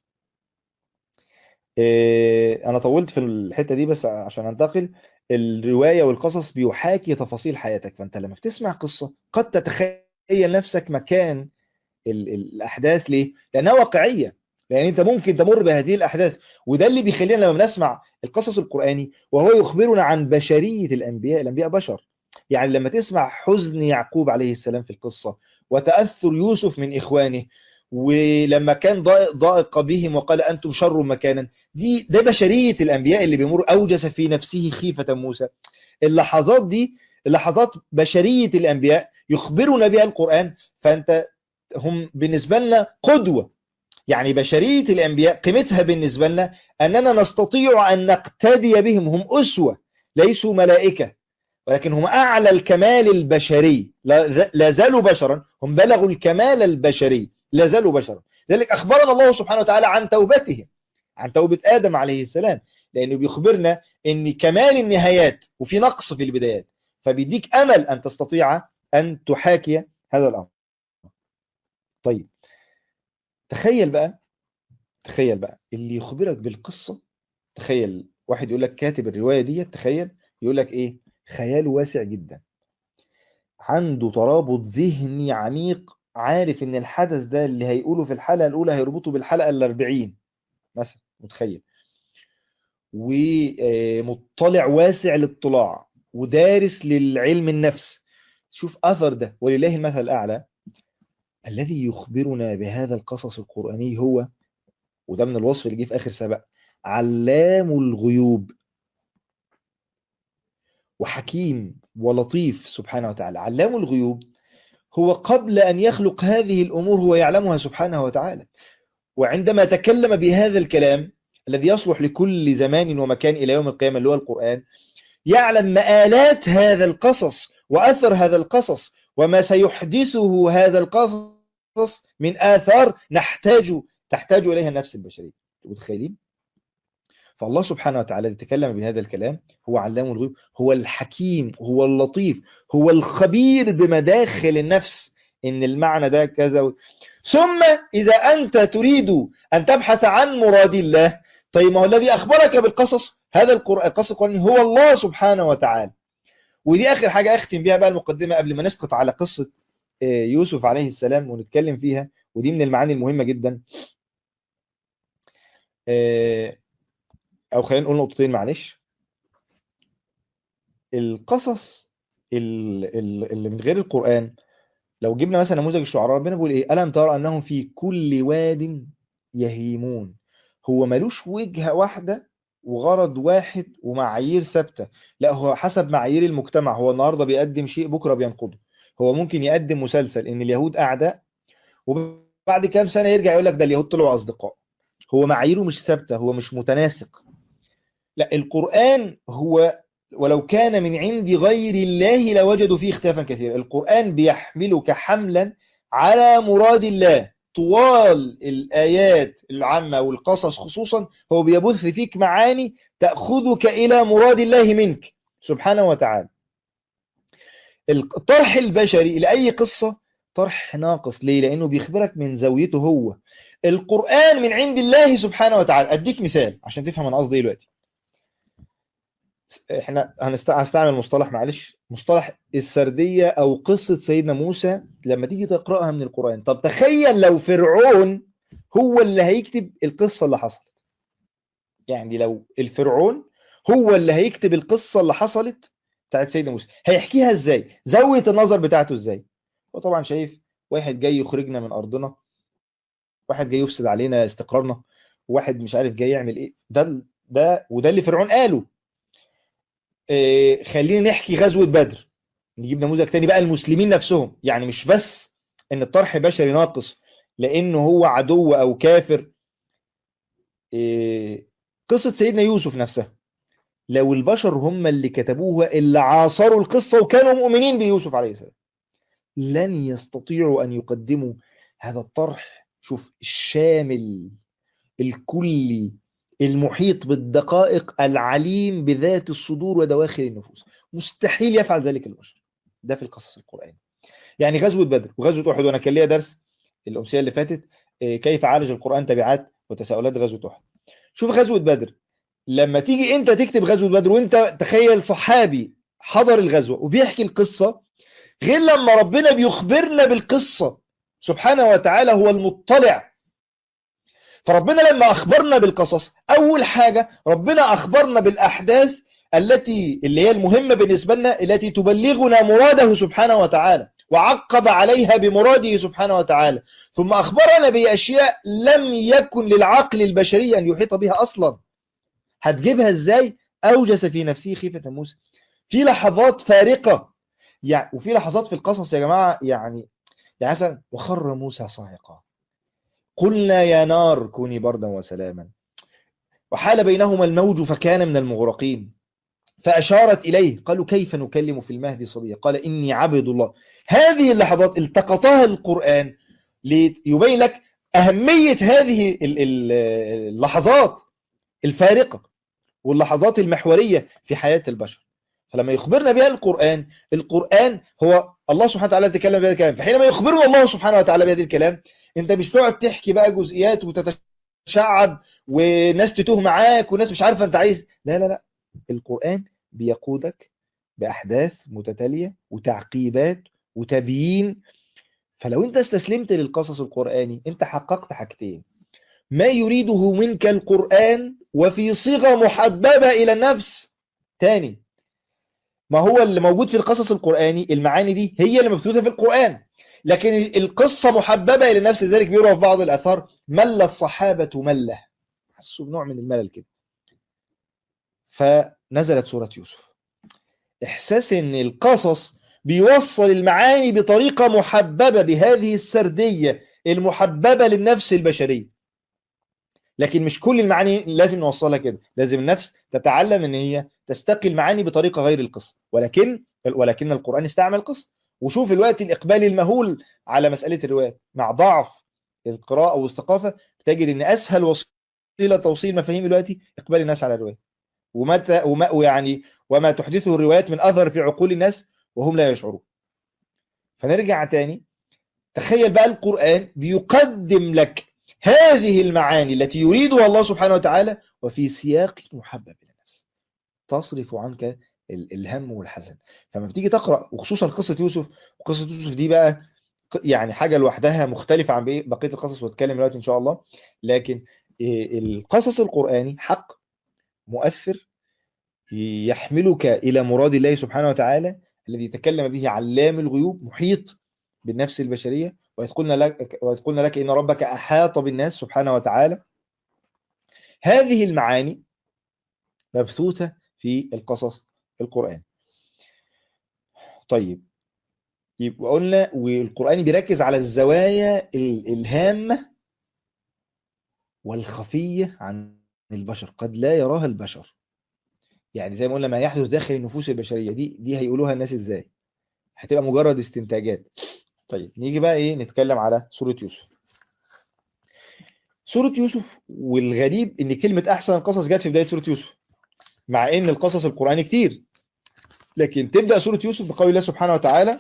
أنا طولت في الحتة دي بس عشان أنتقل الرواية والقصص بيحاكي تفاصيل حياتك فأنت لما بتسمع قصة قد تتخيل نفسك مكان الأحداث ليه؟ لأنها واقعية لأن أنت ممكن تمر بهذه الأحداث وده اللي بيخلينا لما بنسمع القصص القرآني وهو يخبرنا عن بشرية الأنبياء الأنبياء بشر يعني لما تسمع حزن يعقوب عليه السلام في القصة وتأثر يوسف من إخوانه ولما كان ضائق بهم وقال أنتم شر مكانا دي ده بشرية الأنبياء اللي بيمر أوجس في نفسه خيفة موسى اللحظات دي اللحظات بشرية الأنبياء يخبرنا بها القرآن فأنت هم بالنسبة لنا قدوة يعني بشرية الأنبياء قيمتها بالنسبة لنا أننا نستطيع أن نقتدي بهم هم أسوة ليسوا ملائكة ولكن هم أعلى الكمال البشري لا زالوا بشرا هم بلغوا الكمال البشري لا زالوا بشرا لذلك أخبرنا الله سبحانه وتعالى عن توبتهم عن توبة آدم عليه السلام لأنه بيخبرنا أن كمال النهايات وفي نقص في البدايات فبيديك أمل أن تستطيع أن تحاكي هذا الأمر طيب تخيل بقى تخيل بقى اللي يخبرك بالقصة تخيل واحد يقول لك كاتب الرواية دي تخيل يقول لك ايه خياله واسع جدا عنده ترابط ذهني عميق عارف ان الحدث ده اللي هيقوله في الحلقة الاولى هيربطه بالحلقة الاربعين مثلا متخيل ومطلع واسع الاطلاع ودارس للعلم النفس شوف اثر ده ولله المثل الاعلى الذي يخبرنا بهذا القصص القرآني هو وده من الوصف اللي جه في آخر سبق علام الغيوب وحكيم ولطيف سبحانه وتعالى علام الغيوب هو قبل أن يخلق هذه الأمور هو يعلمها سبحانه وتعالى وعندما تكلم بهذا الكلام الذي يصلح لكل زمان ومكان إلى يوم القيامة اللي هو القرآن يعلم مآلات هذا القصص وأثر هذا القصص وما سيحدثه هذا القصص من آثار نحتاج تحتاج إليها النفس البشرية متخيلين فالله سبحانه وتعالى يتكلم بهذا الكلام هو علام الغيوب هو الحكيم هو اللطيف هو الخبير بمداخل النفس ان المعنى ده كذا و... ثم اذا انت تريد ان تبحث عن مراد الله طيب ما هو الذي اخبرك بالقصص هذا القرآن القصص القرآني هو الله سبحانه وتعالى ودي اخر حاجة اختم بيها بقى المقدمة قبل ما نسقط على قصة يوسف عليه السلام ونتكلم فيها ودي من المعاني المهمة جدا او خلينا نقول نقطتين معلش القصص اللي من غير القرآن لو جبنا مثلا نموذج الشعراء ربنا بيقول ايه ألم ترى أنهم في كل واد يهيمون هو ملوش وجهة واحدة وغرض واحد ومعايير ثابتة لا هو حسب معايير المجتمع هو النهاردة بيقدم شيء بكرة بينقضه هو ممكن يقدم مسلسل ان اليهود اعداء وبعد كام سنة يرجع يقول لك ده اليهود طلعوا اصدقاء هو معاييره مش ثابتة هو مش متناسق لا القرآن هو ولو كان من عند غير الله لوجدوا فيه اختلافا كثيرا القرآن بيحملك حملا على مراد الله طوال الآيات العامة والقصص خصوصا هو بيبث فيك معاني تأخذك إلى مراد الله منك سبحانه وتعالى الطرح البشري لأي قصة طرح ناقص ليه لأنه بيخبرك من زاويته هو القرآن من عند الله سبحانه وتعالى أديك مثال عشان تفهم أنا قصدي دلوقتي احنا هنستعمل مصطلح معلش مصطلح السردية او قصة سيدنا موسى لما تيجي تقرأها من القرآن طب تخيل لو فرعون هو اللي هيكتب القصة اللي حصلت يعني لو الفرعون هو اللي هيكتب القصة اللي حصلت بتاعت سيدنا موسى هيحكيها ازاي زاوية النظر بتاعته ازاي وطبعا شايف واحد جاي يخرجنا من ارضنا واحد جاي يفسد علينا استقرارنا واحد مش عارف جاي يعمل ايه ده ده وده اللي فرعون قاله إيه خلينا نحكي غزوة بدر نجيب نموذج تاني بقى المسلمين نفسهم يعني مش بس ان الطرح بشري ناقص لانه هو عدو او كافر إيه قصة سيدنا يوسف نفسها لو البشر هم اللي كتبوها اللي عاصروا القصة وكانوا مؤمنين بيوسف عليه السلام لن يستطيعوا ان يقدموا هذا الطرح شوف الشامل الكلي المحيط بالدقائق العليم بذات الصدور ودواخل النفوس مستحيل يفعل ذلك البشر ده في القصص القرآني يعني غزوة بدر وغزوة أحد وأنا كان ليا درس الأمسية اللي فاتت كيف عالج القرآن تبعات وتساؤلات غزوة أحد شوف غزوة بدر لما تيجي أنت تكتب غزوة بدر وأنت تخيل صحابي حضر الغزوة وبيحكي القصة غير لما ربنا بيخبرنا بالقصة سبحانه وتعالى هو المطلع فربنا لما أخبرنا بالقصص أول حاجة ربنا أخبرنا بالأحداث التي اللي هي المهمة بالنسبة لنا التي تبلغنا مراده سبحانه وتعالى وعقب عليها بمراده سبحانه وتعالى ثم أخبرنا بأشياء لم يكن للعقل البشري أن يحيط بها أصلا هتجيبها إزاي أوجس في نفسه خيفة موسى في لحظات فارقة يعني وفي لحظات في القصص يا جماعة يعني يعني مثلا وخر موسى صاعقا قلنا يا نار كوني بردا وسلاما وحال بينهما الموج فكان من المغرقين فأشارت إليه قالوا كيف نكلم في المهد صبيا قال إني عبد الله هذه اللحظات التقطها القرآن ليبين لك أهمية هذه اللحظات الفارقة واللحظات المحورية في حياة البشر فلما يخبرنا بها القرآن القرآن هو الله سبحانه وتعالى يتكلم بهذا الكلام فحينما يخبرنا الله سبحانه وتعالى بهذا الكلام انت مش تقعد تحكي بقى جزئيات وتتشعب وناس تتوه معاك وناس مش عارفه انت عايز لا لا لا القرآن بيقودك بأحداث متتالية وتعقيبات وتبيين فلو انت استسلمت للقصص القرآني انت حققت حاجتين ما يريده منك القرآن وفي صيغة محببة إلى النفس تاني ما هو اللي موجود في القصص القرآني المعاني دي هي اللي مبثوثة في القرآن لكن القصة محببة إلى نفس ذلك بيروى في بعض الأثار مل الصحابة مله حسوا بنوع من الملل كده فنزلت سورة يوسف إحساس أن القصص بيوصل المعاني بطريقة محببة بهذه السردية المحببة للنفس البشرية لكن مش كل المعاني لازم نوصلها كده لازم النفس تتعلم ان هي تستقي المعاني بطريقة غير القصة ولكن ولكن القرآن استعمل قصة وشوف الوقت الإقبال المهول على مسألة الروايات مع ضعف القراءة والثقافة تجد ان أسهل وسيلة إلى توصيل مفاهيم دلوقتي إقبال الناس على الرواية ومتى وما ويعني وما تحدثه الروايات من أثر في عقول الناس وهم لا يشعرون فنرجع تاني تخيل بقى القرآن بيقدم لك هذه المعاني التي يريدها الله سبحانه وتعالى وفي سياق محبب إلى النفس تصرف عنك الهم والحزن فما بتيجي تقرأ وخصوصا قصة يوسف وقصة يوسف دي بقى يعني حاجة لوحدها مختلفة عن بقية القصص واتكلم دلوقتي إن شاء الله لكن القصص القرآني حق مؤثر يحملك إلى مراد الله سبحانه وتعالى الذي تكلم به علام الغيوب محيط بالنفس البشرية وإذ قلنا لك, وإذ قلنا لك إن ربك أحاط بالناس سبحانه وتعالى هذه المعاني مبثوثة في القصص القرآن طيب يبقى قلنا والقرآن بيركز على الزوايا الهامة والخفية عن البشر قد لا يراها البشر يعني زي ما قلنا ما يحدث داخل النفوس البشرية دي دي هيقولوها الناس ازاي هتبقى مجرد استنتاجات طيب نيجي بقى ايه نتكلم على سورة يوسف سورة يوسف والغريب ان كلمة احسن القصص جت في بداية سورة يوسف مع ان القصص القرآني كتير لكن تبدأ سورة يوسف بقول الله سبحانه وتعالى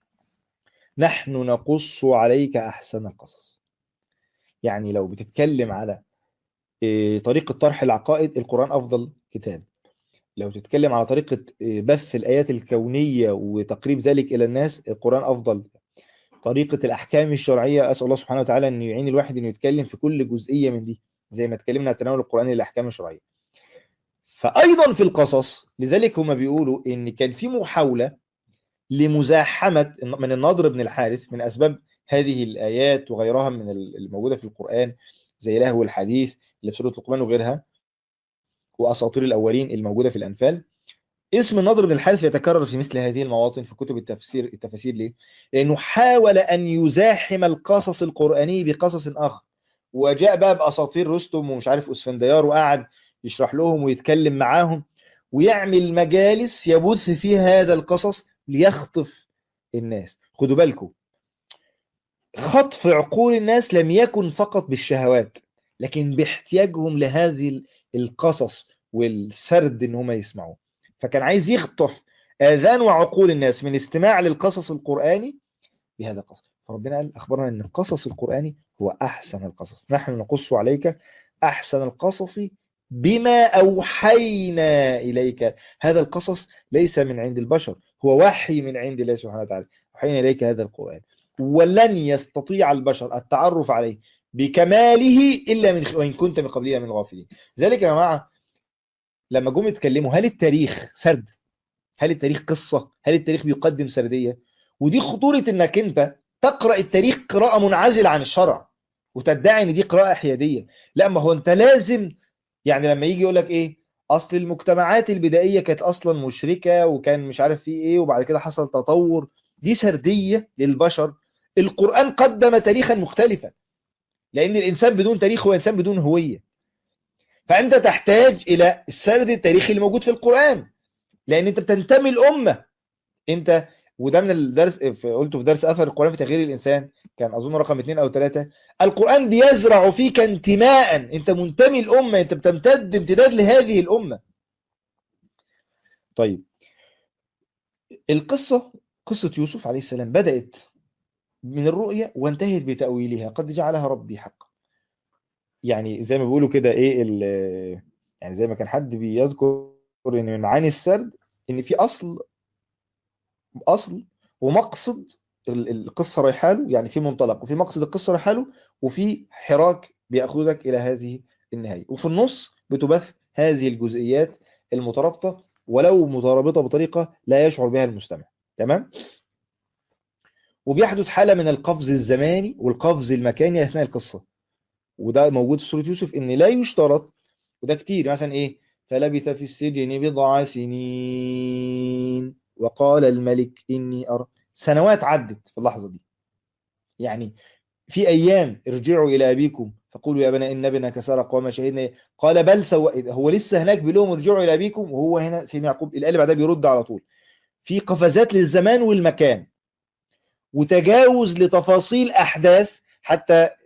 نحن نقص عليك احسن القصص يعني لو بتتكلم على طريقة طرح العقائد القرآن افضل كتاب لو تتكلم على طريقة بث الآيات الكونية وتقريب ذلك إلى الناس القرآن أفضل طريقة الأحكام الشرعية أسأل الله سبحانه وتعالى أن يعين الواحد أنه يتكلم في كل جزئية من دي زي ما اتكلمنا عن تناول القرآن للأحكام الشرعية فأيضا في القصص لذلك هم بيقولوا أن كان في محاولة لمزاحمة من النضر بن الحارث من أسباب هذه الآيات وغيرها من الموجودة في القرآن زي لهو الحديث اللي في سورة لقمان وغيرها وأساطير الأولين الموجودة في الأنفال اسم النضر بن الحارث يتكرر في مثل هذه المواطن في كتب التفسير التفاسير ليه؟ لأنه حاول أن يزاحم القصص القرآني بقصص آخر وجاء بقى بأساطير رستم ومش عارف أسفنديار وقعد يشرح لهم ويتكلم معاهم ويعمل مجالس يبث فيها هذا القصص ليخطف الناس خدوا بالكم خطف عقول الناس لم يكن فقط بالشهوات لكن باحتياجهم لهذه القصص والسرد ان هم يسمعوه فكان عايز يخطف آذان وعقول الناس من استماع للقصص القرآني بهذا القصص فربنا قال أخبرنا أن القصص القرآني هو أحسن القصص نحن نقص عليك أحسن القصص بما أوحينا إليك هذا القصص ليس من عند البشر هو وحي من عند الله سبحانه وتعالى أوحينا إليك هذا القرآن ولن يستطيع البشر التعرف عليه بكماله إلا من وإن كنت من قبلها من الغافلين ذلك يا جماعة لما جم يتكلموا هل التاريخ سرد هل التاريخ قصة هل التاريخ بيقدم سردية ودي خطورة انك انت تقرأ التاريخ قراءة منعزلة عن الشرع وتدعي ان دي قراءة حيادية لا ما هو انت لازم يعني لما يجي يقول لك ايه اصل المجتمعات البدائية كانت اصلا مشركة وكان مش عارف فيه ايه وبعد كده حصل تطور دي سردية للبشر القرآن قدم تاريخا مختلفا لان الانسان بدون تاريخ هو انسان بدون هوية فانت تحتاج الى السرد التاريخي اللي موجود في القرآن لان انت بتنتمي الامة انت وده من الدرس قلته في درس اثر القرآن في تغيير الانسان كان اظن رقم اثنين او ثلاثة القرآن بيزرع فيك انتماء انت منتمي الامة انت بتمتد امتداد لهذه الامة طيب القصة قصة يوسف عليه السلام بدأت من الرؤية وانتهت بتأويلها قد جعلها ربي حقا يعني زي ما بيقولوا كده ايه يعني زي ما كان حد بيذكر ان من معاني السرد ان في اصل اصل ومقصد القصة رايحاله يعني في منطلق وفي مقصد القصة رايحاله وفي حراك بيأخذك الى هذه النهاية وفي النص بتبث هذه الجزئيات المترابطة ولو مترابطة بطريقة لا يشعر بها المستمع تمام وبيحدث حالة من القفز الزماني والقفز المكاني أثناء القصة وده موجود في سورة يوسف إن لا يشترط وده كتير مثلا إيه فلبث في السجن بضع سنين وقال الملك إني أرى سنوات عدت في اللحظة دي يعني في أيام ارجعوا إلى أبيكم فقولوا يا بني إن ابنك سرق وما شهدنا قال بل سوى هو لسه هناك بيقول ارجعوا إلى أبيكم وهو هنا سيدنا يعقوب الآية اللي بعدها بيرد على طول في قفزات للزمان والمكان وتجاوز لتفاصيل أحداث حتى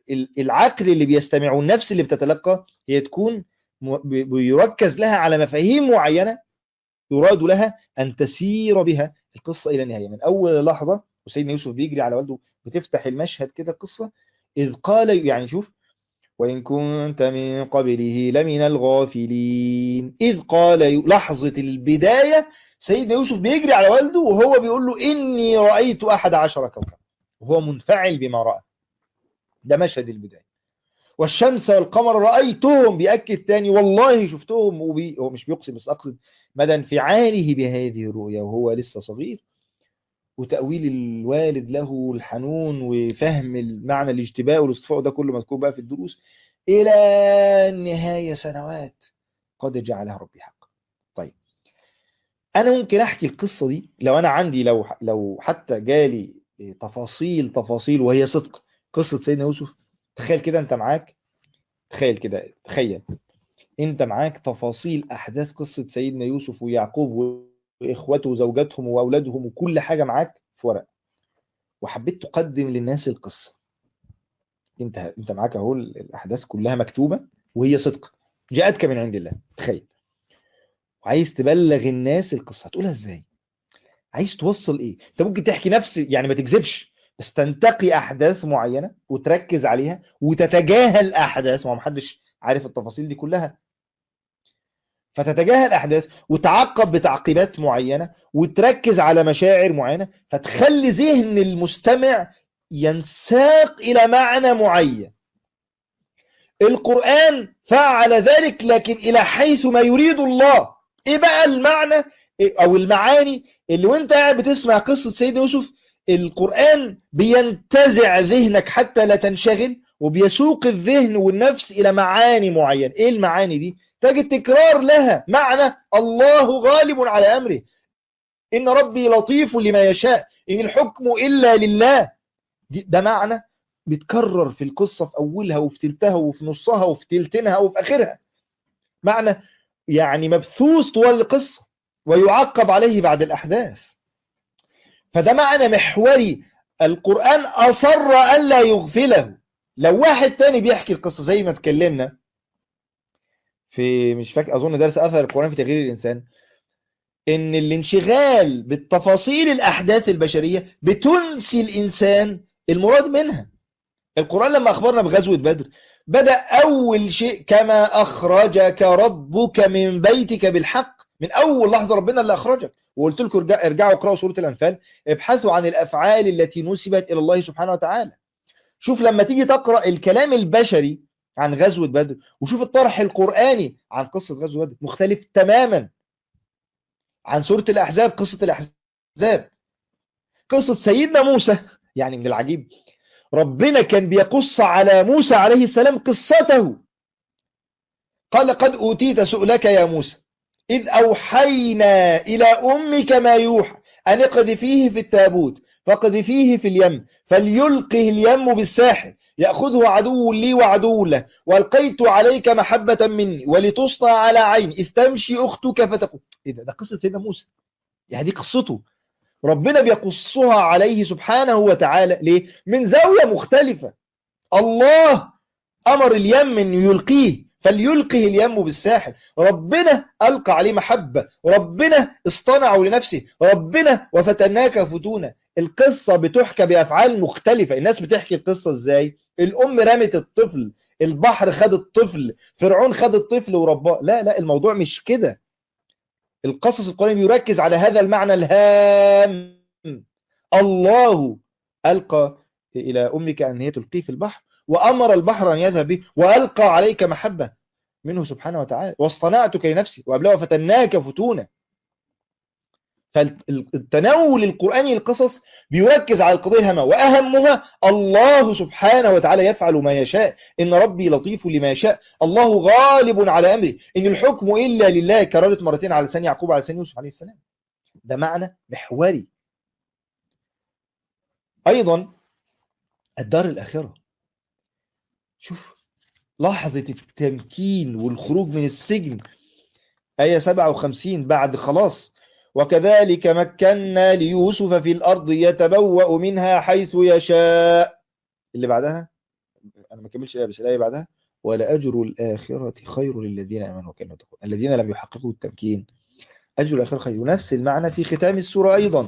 ال- العقل اللي بيستمع والنفس اللي بتتلقى هي تكون م- بي- بيركز لها على مفاهيم معينة يراد لها أن تسير بها القصة إلى النهاية من أول لحظة وسيدنا يوسف بيجري على والده بتفتح المشهد كده القصة إذ قال يعني شوف وإن كنت من قبله لمن الغافلين إذ قال يو- لحظة البداية سيدنا يوسف بيجري على والده وهو بيقول له إني رأيت أحد عشر كوكب وهو منفعل بما رأى ده مشهد البداية والشمس والقمر رأيتهم بيأكد تاني والله شفتهم وبي... هو مش بيقسم بس أقصد مدى انفعاله بهذه الرؤيا وهو لسه صغير وتأويل الوالد له الحنون وفهم المعنى الاجتباء والاصطفاء ده كله مذكور بقى في الدروس إلى النهاية سنوات قد جعلها ربي حقا طيب أنا ممكن أحكي القصة دي لو أنا عندي لو لو حتى جالي تفاصيل تفاصيل وهي صدق قصة سيدنا يوسف تخيل كده أنت معاك تخيل كده تخيل أنت معاك تفاصيل أحداث قصة سيدنا يوسف ويعقوب وإخوته وزوجاتهم وأولادهم وكل حاجة معاك في ورق وحبيت تقدم للناس القصة انت انت معاك اهو الاحداث كلها مكتوبة وهي صدق جاءتك من عند الله تخيل وعايز تبلغ الناس القصة هتقولها ازاي عايز توصل ايه انت ممكن تحكي نفس يعني ما تكذبش بس تنتقي احداث معينة وتركز عليها وتتجاهل احداث ما هو محدش عارف التفاصيل دي كلها فتتجاهل احداث وتعقب بتعقيبات معينة وتركز على مشاعر معينة فتخلي ذهن المستمع ينساق إلى معنى معين القرآن فعل ذلك لكن إلى حيث ما يريد الله إيه بقى المعنى أو المعاني اللي وانت قاعد بتسمع قصة سيدنا يوسف القرآن بينتزع ذهنك حتى لا تنشغل وبيسوق الذهن والنفس إلى معاني معينة إيه المعاني دي تجد تكرار لها معنى الله غالب على أمره إن ربي لطيف لما يشاء إن الحكم إلا لله ده معنى بيتكرر في القصة في أولها وفي تلتها وفي نصها وفي تلتينها وفي آخرها معنى يعني مبثوث طوال القصة ويعقب عليه بعد الأحداث فده معنى محوري القرآن أصر ألا يغفله لو واحد تاني بيحكي القصة زي ما اتكلمنا في مش فاكر أظن درس أثر القرآن في تغيير الإنسان ان الانشغال بالتفاصيل الاحداث البشرية بتنسي الانسان المراد منها القرآن لما اخبرنا بغزوة بدر بدأ اول شيء كما اخرجك ربك من بيتك بالحق من اول لحظة ربنا اللي اخرجك وقلت لكم ارجع ارجعوا اقرأوا سورة الانفال ابحثوا عن الافعال التي نسبت الى الله سبحانه وتعالى شوف لما تيجي تقرأ الكلام البشري عن غزوة بدر وشوف الطرح القرآني عن قصة غزوة بدر مختلف تماما عن سورة الأحزاب قصة الأحزاب قصة سيدنا موسى يعني من العجيب ربنا كان بيقص على موسى عليه السلام قصته قال قد أوتيت سؤلك يا موسى إذ أوحينا إلى أمك ما يوحى أن اقذفيه في التابوت فاقذفيه في اليم فليلقه اليم بالساحل يأخذه عدو لي وعدو له والقيت عليك محبة مني ولتصنع على عين إذ تمشي أختك فتقول إيه ده, ده قصة سيدنا موسى يعني دي قصته ربنا بيقصها عليه سبحانه وتعالى ليه من زاوية مختلفة الله أمر اليم أن يلقيه فليلقه اليم بالساحل ربنا ألقى عليه محبة ربنا اصطنعه لنفسه ربنا وفتناك فتونا القصة بتحكى بأفعال مختلفة الناس بتحكي القصة ازاي الأم رمت الطفل البحر خد الطفل فرعون خد الطفل ورباه لا لا الموضوع مش كده القصص القرآن يركز على هذا المعنى الهام الله ألقى إلى أمك أن هي تلقيه في البحر وأمر البحر أن يذهب به وألقى عليك محبة منه سبحانه وتعالى واصطنعتك لنفسي وأبلغ فتناك فتونا فالتناول القرآني للقصص بيركز على القضية الهامة وأهمها الله سبحانه وتعالى يفعل ما يشاء إن ربي لطيف لما يشاء الله غالب على أمره إن الحكم إلا لله كررت مرتين على لسان يعقوب على لسان يوسف عليه السلام ده معنى محوري أيضا الدار الآخرة شوف لحظة التمكين والخروج من السجن آية 57 بعد خلاص وكذلك مكنا ليوسف في الأرض يتبوأ منها حيث يشاء اللي بعدها انا ما كملش الايه بس الايه بعدها ولأجر الآخرة خير للذين آمنوا وكانوا يتقون الذين لم يحققوا التمكين أجر الآخرة خير ونفس المعنى في ختام السورة أيضا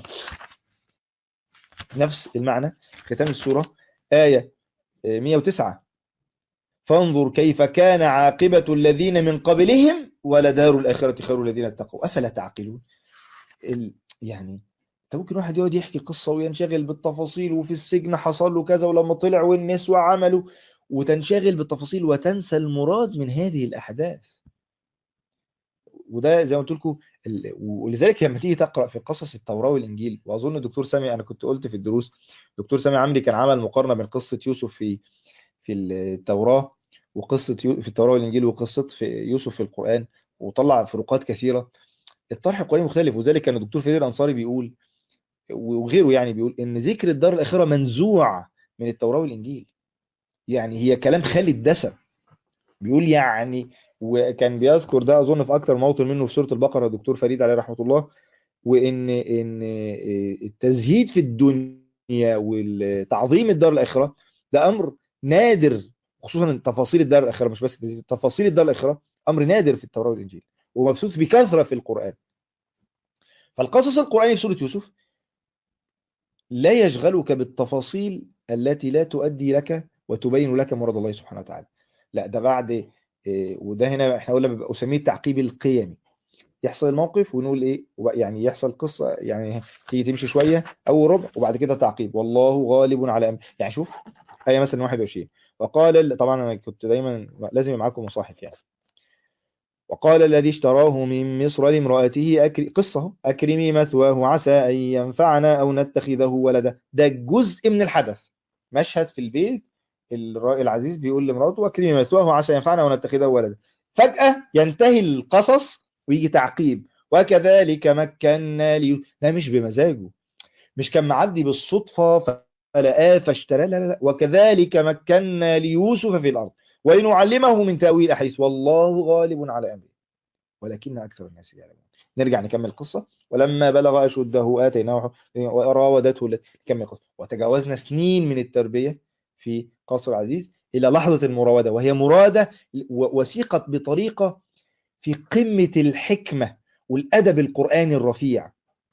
نفس المعنى ختام السورة آية 109 فانظر كيف كان عاقبة الذين من قبلهم ولدار الآخرة خير الذين اتقوا أفلا تعقلون ال... يعني انت ممكن واحد يقعد يحكي قصة وينشغل بالتفاصيل وفي السجن حصل له كذا ولما طلع والنسوة عملوا وتنشغل بالتفاصيل وتنسى المراد من هذه الأحداث وده زي ما قلت لكم ولذلك لما تيجي تقرأ في قصص التوراة والإنجيل وأظن الدكتور سامي أنا كنت قلت في الدروس دكتور سامي عمري كان عمل مقارنة بين قصة يوسف في في التوراة وقصة يو... في التوراة والإنجيل وقصة في يوسف في القرآن وطلع فروقات كثيرة الطرح القرآني مختلف وذلك كان الدكتور فريد الأنصاري بيقول وغيره يعني بيقول إن ذكر الدار الآخرة منزوع من التوراة والإنجيل يعني هي كلام خالي الدسم بيقول يعني وكان بيذكر ده أظن في أكتر موطن منه في سورة البقرة الدكتور فريد عليه رحمة الله وإن إن التزهيد في الدنيا والتعظيم الدار الآخرة ده أمر نادر خصوصا تفاصيل الدار الآخرة مش بس تفاصيل الدار الآخرة أمر نادر في التوراة والإنجيل ومبثوث بكثرة في القرآن فالقصص القرآني في سورة يوسف لا يشغلك بالتفاصيل التي لا تؤدي لك وتبين لك مراد الله سبحانه وتعالى لا ده بعد وده هنا احنا قلنا اسميه التعقيب القيمي يحصل الموقف ونقول ايه يعني يحصل قصة يعني تيجي تمشي شوية او ربع وبعد كده تعقيب والله غالب على امر يعني شوف آية مثلا 21 وقال طبعا انا كنت دايما لازم يبقى معاكم مصاحف يعني وقال الذي اشتراه من مصر لامرأته أكري قصة أكرمي مثواه عسى أن ينفعنا أو نتخذه ولدا ده جزء من الحدث مشهد في البيت العزيز بيقول لمراته أكرمي مثواه عسى ينفعنا أو نتخذه ولدا فجأة ينتهي القصص ويجي تعقيب وكذلك مكنا لي ده مش بمزاجه مش كان معدي بالصدفة فلقاه فاشترى لا لا لا وكذلك مكنا ليوسف في الأرض ولنعلمه من تأويل أحيث والله غالب على أمره ولكن أكثر الناس يعلمون نرجع نكمل القصة ولما بلغ أشده آتيناه وراودته نكمل القصة وتجاوزنا سنين من التربية في قصر العزيز إلى لحظة المراودة وهي مرادة وثيقت بطريقة في قمة الحكمة والأدب القرآني الرفيع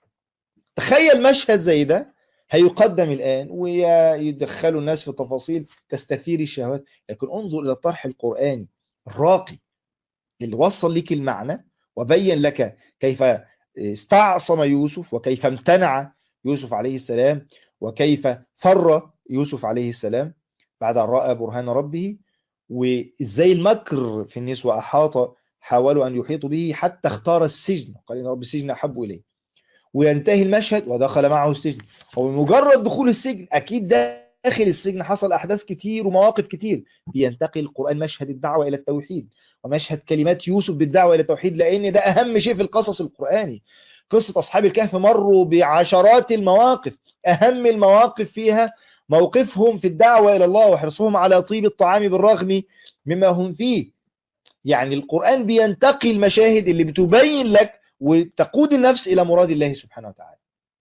تخيل مشهد زي ده هيقدم الآن ويدخلوا الناس في تفاصيل تستثير الشهوات لكن انظر إلى الطرح القرآني الراقي اللي وصل لك المعنى وبين لك كيف استعصم يوسف وكيف امتنع يوسف عليه السلام وكيف فر يوسف عليه السلام بعد أن رأى برهان ربه وإزاي المكر في النسوة أحاط حاولوا أن يحيطوا به حتى اختار السجن قال إن رب السجن أحب إليه وينتهي المشهد ودخل معه السجن وبمجرد دخول السجن أكيد داخل السجن حصل أحداث كتير ومواقف كتير بينتقل القرآن مشهد الدعوة إلى التوحيد ومشهد كلمات يوسف بالدعوة إلى التوحيد لأن ده أهم شيء في القصص القرآني قصة أصحاب الكهف مروا بعشرات المواقف أهم المواقف فيها موقفهم في الدعوة إلى الله وحرصهم على طيب الطعام بالرغم مما هم فيه يعني القرآن بينتقي المشاهد اللي بتبين لك وتقود النفس إلى مراد الله سبحانه وتعالى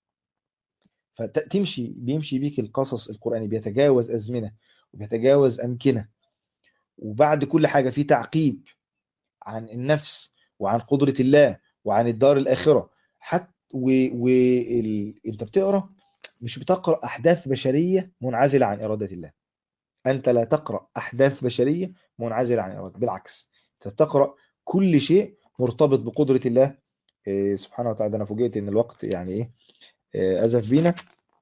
فتمشي بيمشي بيك القصص القرآني بيتجاوز أزمنة وبيتجاوز أمكنة وبعد كل حاجة في تعقيب عن النفس وعن قدرة الله وعن الدار الآخرة حتى وانت بتقرأ مش بتقرأ أحداث بشرية منعزلة عن إرادة الله أنت لا تقرأ أحداث بشرية منعزلة عن إرادة بالعكس أنت تقرأ كل شيء مرتبط بقدرة الله إيه سبحانه وتعالى أنا فوجئت إن الوقت يعني إيه, إيه أزف بينا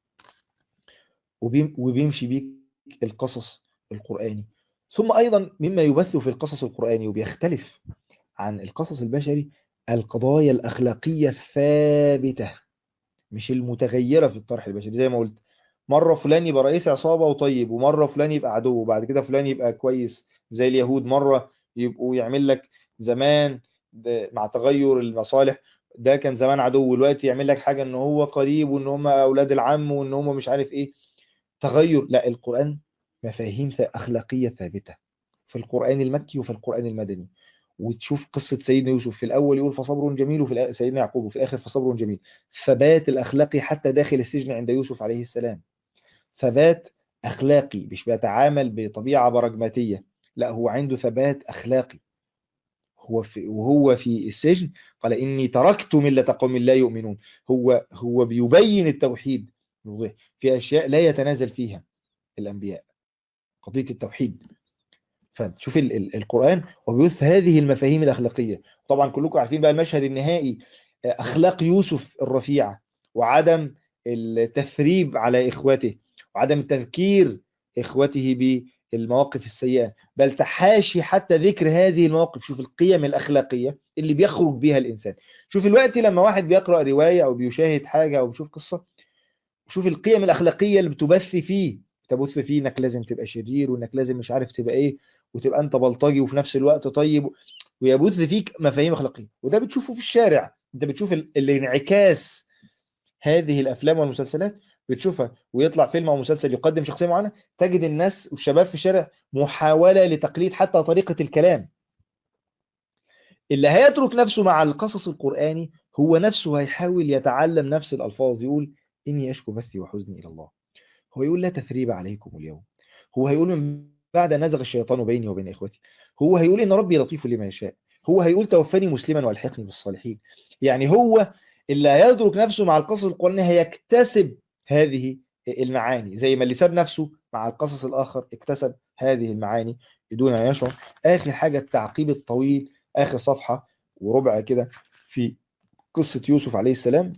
وبيمشي بيك القصص القرآني ثم أيضا مما يبث في القصص القرآني وبيختلف عن القصص البشري القضايا الأخلاقية الثابتة مش المتغيرة في الطرح البشري زي ما قلت مرة فلان يبقى رئيس عصابة وطيب ومرة فلان يبقى عدو وبعد كده فلان يبقى كويس زي اليهود مرة يبقوا يعمل لك زمان مع تغير المصالح ده كان زمان عدو والوقت يعمل لك حاجة ان هو قريب وان هم اولاد العم وان هم مش عارف ايه تغير لا القرآن مفاهيم أخلاقية ثابتة في القرآن المكي وفي القرآن المدني وتشوف قصة سيدنا يوسف في الأول يقول فصبر جميل وفي سيدنا يعقوب وفي الآخر فصبر جميل ثبات الأخلاقي حتى داخل السجن عند يوسف عليه السلام ثبات أخلاقي مش بيتعامل بطبيعة براجماتية لا هو عنده ثبات أخلاقي هو في وهو في السجن قال إني تركت ملة قوم لا يؤمنون هو هو بيبين التوحيد في أشياء لا يتنازل فيها الأنبياء قضية التوحيد فشوف ال ال القرآن وبيث هذه المفاهيم الأخلاقية طبعا كلكم عارفين بقى المشهد النهائي أخلاق يوسف الرفيعة وعدم التثريب على إخوته وعدم تذكير إخوته بالمواقف السيئة بل تحاشي حتى ذكر هذه المواقف شوف القيم الأخلاقية اللي بيخرج بها الإنسان شوف الوقت لما واحد بيقرأ رواية أو بيشاهد حاجة أو بيشوف قصة شوف القيم الأخلاقية اللي بتبث فيه تبث فيه انك لازم تبقى شرير وانك لازم مش عارف تبقى ايه وتبقى انت بلطجي وفي نفس الوقت طيب ويبث فيك مفاهيم اخلاقيه وده بتشوفه في الشارع انت بتشوف الانعكاس هذه الافلام والمسلسلات بتشوفها ويطلع فيلم او مسلسل يقدم شخصيه معينه تجد الناس والشباب في الشارع محاوله لتقليد حتى طريقه الكلام اللي هيترك نفسه مع القصص القراني هو نفسه هيحاول يتعلم نفس الالفاظ يقول اني اشكو بثي وحزني الى الله هو يقول لا تثريب عليكم اليوم هو هيقول من بعد نزغ الشيطان بيني وبين إخوتي هو هيقول إن ربي لطيف لما يشاء هو هيقول توفني مسلما والحقني بالصالحين يعني هو اللي هيدرك نفسه مع القصص القرآنية هيكتسب هذه المعاني زي ما اللي ساب نفسه مع القصص الآخر اكتسب هذه المعاني بدون أن يشعر آخر حاجة التعقيب الطويل آخر صفحة وربع كده في قصة يوسف عليه السلام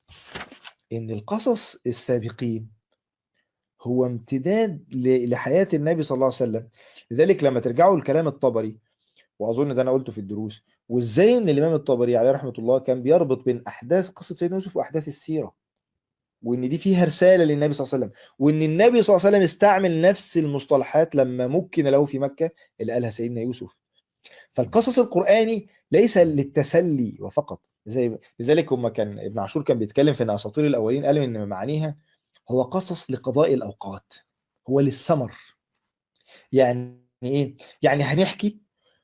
إن القصص السابقين هو امتداد لحياة النبي صلى الله عليه وسلم لذلك لما ترجعوا لكلام الطبري وأظن ده أنا قلته في الدروس وإزاي إن الإمام الطبري عليه رحمة الله كان بيربط بين أحداث قصة سيدنا يوسف وأحداث السيرة وإن دي فيها رسالة للنبي صلى الله عليه وسلم وإن النبي صلى الله عليه وسلم استعمل نفس المصطلحات لما مكن له في مكة اللي قالها سيدنا يوسف فالقصص القرآني ليس للتسلي وفقط زي لذلك هم كان ابن عاشور كان بيتكلم في ان اساطير الاولين قالوا ان معانيها هو قصص لقضاء الأوقات هو للسمر يعني إيه؟ يعني هنحكي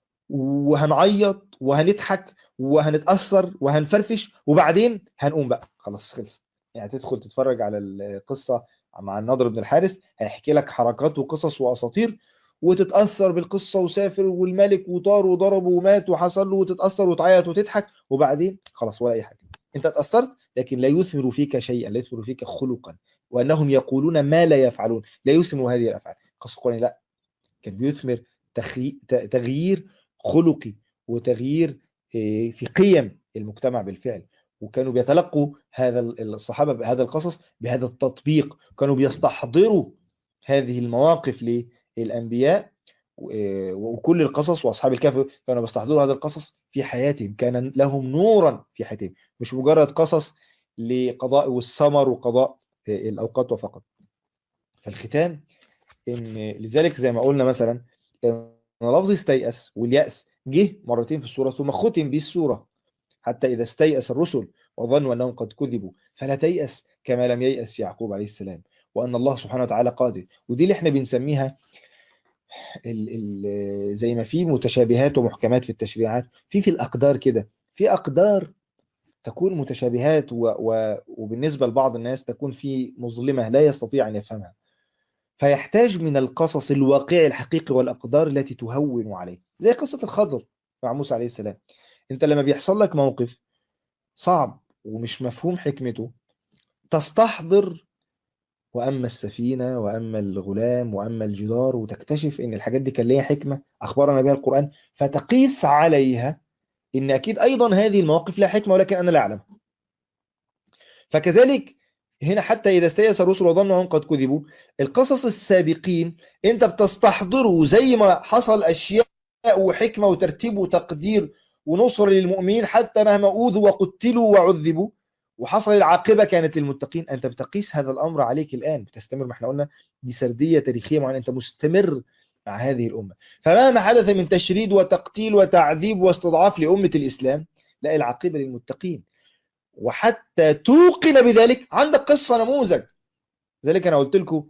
وهنعيط وهنضحك وهنتأثر وهنفرفش وبعدين هنقوم بقى خلاص خلص يعني تدخل تتفرج على القصة مع النضر بن الحارث هيحكي لك حركات وقصص وأساطير وتتأثر بالقصة وسافر والملك وطار وضرب ومات وحصل له وتتأثر وتعيط وتضحك وبعدين خلاص ولا أي حاجة أنت اتأثرت لكن لا يثمر فيك شيئا لا يثمر فيك خلقا وأنهم يقولون ما لا يفعلون لا يثمر هذه الأفعال قصة القرآن لا كان بيثمر تغيير خلقي وتغيير في قيم المجتمع بالفعل وكانوا بيتلقوا هذا الصحابة بهذا القصص بهذا التطبيق كانوا بيستحضروا هذه المواقف للأنبياء وكل القصص وأصحاب الكهف كانوا بيستحضروا هذا القصص في حياتهم كان لهم نورا في حياتهم مش مجرد قصص لقضاء والسمر وقضاء الأوقات وفقط فالختام إن لذلك زي ما قلنا مثلا إن لفظ استيأس واليأس جه مرتين في السورة ثم ختم به السورة حتى إذا استيأس الرسل وظنوا أنهم قد كذبوا فلا تيأس كما لم ييأس يعقوب عليه السلام وأن الله سبحانه وتعالى قادر ودي اللي احنا بنسميها ال ال زي ما في متشابهات ومحكمات في التشريعات في في الأقدار كده في أقدار تكون متشابهات و و وبالنسبة لبعض الناس تكون في مظلمة لا يستطيع أن يفهمها فيحتاج من القصص الواقعي الحقيقي والأقدار التي تهون عليه زي قصة الخضر مع موسى عليه السلام انت لما بيحصل لك موقف صعب ومش مفهوم حكمته تستحضر وأما السفينة وأما الغلام وأما الجدار وتكتشف ان الحاجات دي كان ليها حكمة أخبرنا بها القرآن فتقيس عليها ان أكيد أيضا هذه المواقف لها حكمة ولكن أنا لا أعلم فكذلك هنا حتى إذا استيأس الرسل وظنوا أنهم قد كذبوا القصص السابقين أنت بتستحضره زي ما حصل أشياء وحكمة وترتيب وتقدير ونصر للمؤمنين حتى مهما أوذوا وقتلوا وعذبوا وحصل العاقبة كانت للمتقين أنت بتقيس هذا الأمر عليك الآن بتستمر ما احنا قلنا دي سردية تاريخية معينة أنت مستمر مع هذه الأمة فمهما حدث من تشريد وتقتيل وتعذيب واستضعاف لأمة الإسلام لا العاقبة للمتقين وحتى توقن بذلك عندك قصة نموذج ذلك أنا قلت لكم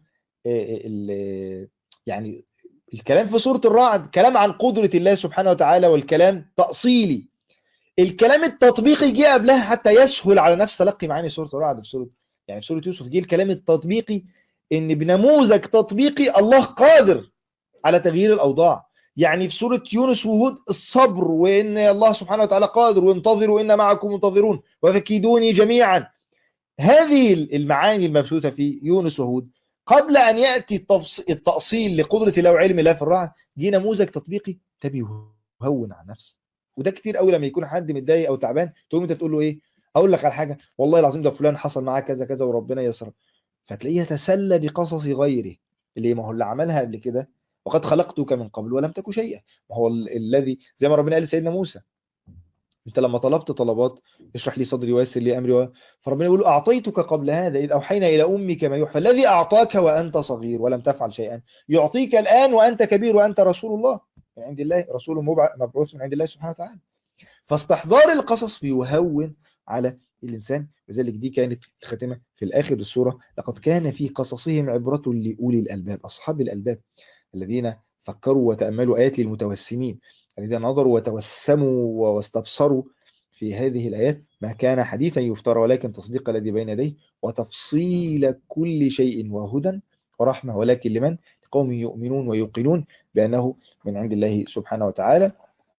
يعني الكلام في سورة الرعد كلام عن قدرة الله سبحانه وتعالى والكلام تأصيلي الكلام التطبيقي جه قبلها حتى يسهل على نفس تلقي معاني سورة الرعد في سورة يعني في سورة يوسف جه الكلام التطبيقي ان بنموذج تطبيقي الله قادر على تغيير الاوضاع يعني في سورة يونس وهود الصبر وان الله سبحانه وتعالى قادر وانتظروا ان معكم منتظرون وفكيدوني جميعا هذه المعاني المبثوثة في يونس وهود قبل ان يأتي التأصيل لقدرة الله وعلم الله في الرعد دي نموذج تطبيقي تبيهون عن نفسه وده كتير قوي لما يكون حد متضايق او تعبان تقوم انت تقول له ايه اقول لك على حاجه والله العظيم ده فلان حصل معاه كذا كذا وربنا يسر فتلاقيه يتسلى بقصص غيره اللي ما هو اللي عملها قبل كده وقد خلقتك من قبل ولم تك شيئا ما هو الذي زي ما ربنا قال لسيدنا موسى انت لما طلبت طلبات اشرح لي صدري ويسر لي امري و... فربنا يقول اعطيتك قبل هذا اذ اوحينا الى امك ما يوحى الذي اعطاك وانت صغير ولم تفعل شيئا يعطيك الان وانت كبير وانت رسول الله من عند الله رسول مبعوث من عند الله سبحانه وتعالى فاستحضار القصص بيهون على الإنسان وذلك دي كانت الختمة في الآخر السورة لقد كان في قصصهم عبرة لأولي الألباب أصحاب الألباب الذين فكروا وتأملوا آيات للمتوسمين الذين نظروا وتوسموا واستبصروا في هذه الآيات ما كان حديثا يفترى ولكن تصديق الذي بين يديه وتفصيل كل شيء وهدى ورحمة ولكن لمن قوم يؤمنون ويوقنون بأنه من عند الله سبحانه وتعالى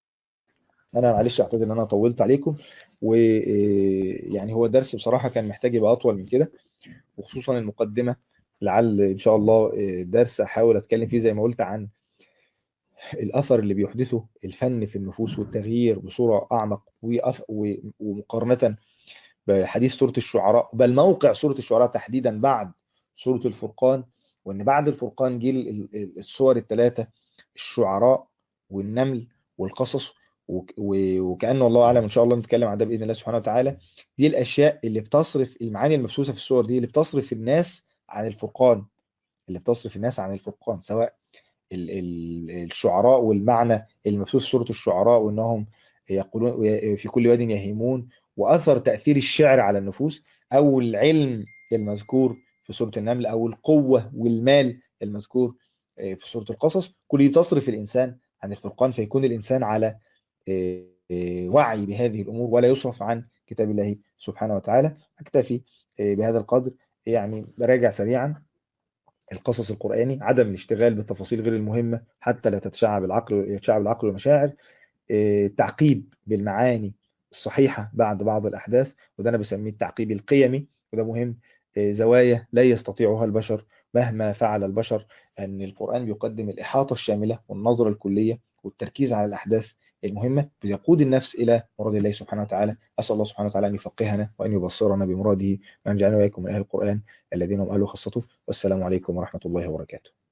أنا معلش أعتذر أن أنا طولت عليكم ويعني هو الدرس بصراحة كان محتاج يبقى أطول من كده وخصوصا المقدمة لعل إن شاء الله درس أحاول أتكلم فيه زي ما قلت عن الأثر اللي بيحدثه الفن في النفوس والتغيير بصورة أعمق ومقارنة بحديث سورة الشعراء بل موقع سورة الشعراء تحديدا بعد سورة الفرقان وأن بعد الفرقان جيل الصور الثلاثة الشعراء والنمل والقصص وكأنه الله أعلم إن شاء الله نتكلم عن ده بإذن الله سبحانه وتعالى دي الأشياء اللي بتصرف المعاني المبثوثة في الصور دي اللي بتصرف الناس عن الفرقان اللي بتصرف الناس عن الفرقان سواء ال ال الشعراء والمعنى المبثوث في سورة الشعراء وأنهم يقولون في كل واد يهيمون وأثر تأثير الشعر على النفوس أو العلم المذكور في سورة النمل أو القوة والمال المذكور في سورة القصص كل تصرف الإنسان عن الفرقان فيكون الإنسان على وعي بهذه الأمور ولا يصرف عن كتاب الله سبحانه وتعالى أكتفي بهذا القدر يعني براجع سريعا القصص القرآني عدم الاشتغال بالتفاصيل غير المهمة حتى لا تتشعب العقل يتشعب العقل والمشاعر التعقيب بالمعاني الصحيحة بعد بعض الأحداث وده أنا بسميه التعقيب القيمي وده مهم زوايا لا يستطيعها البشر مهما فعل البشر أن القرآن بيقدم الإحاطة الشاملة والنظرة الكلية والتركيز على الأحداث المهمة بيقود النفس إلى مراد الله سبحانه وتعالى أسأل الله سبحانه وتعالى أن يفقهنا وأن يبصرنا بمراده وأن يجعلنا وإياكم من أهل القرآن الذين هم أهل خاصته والسلام عليكم ورحمة الله وبركاته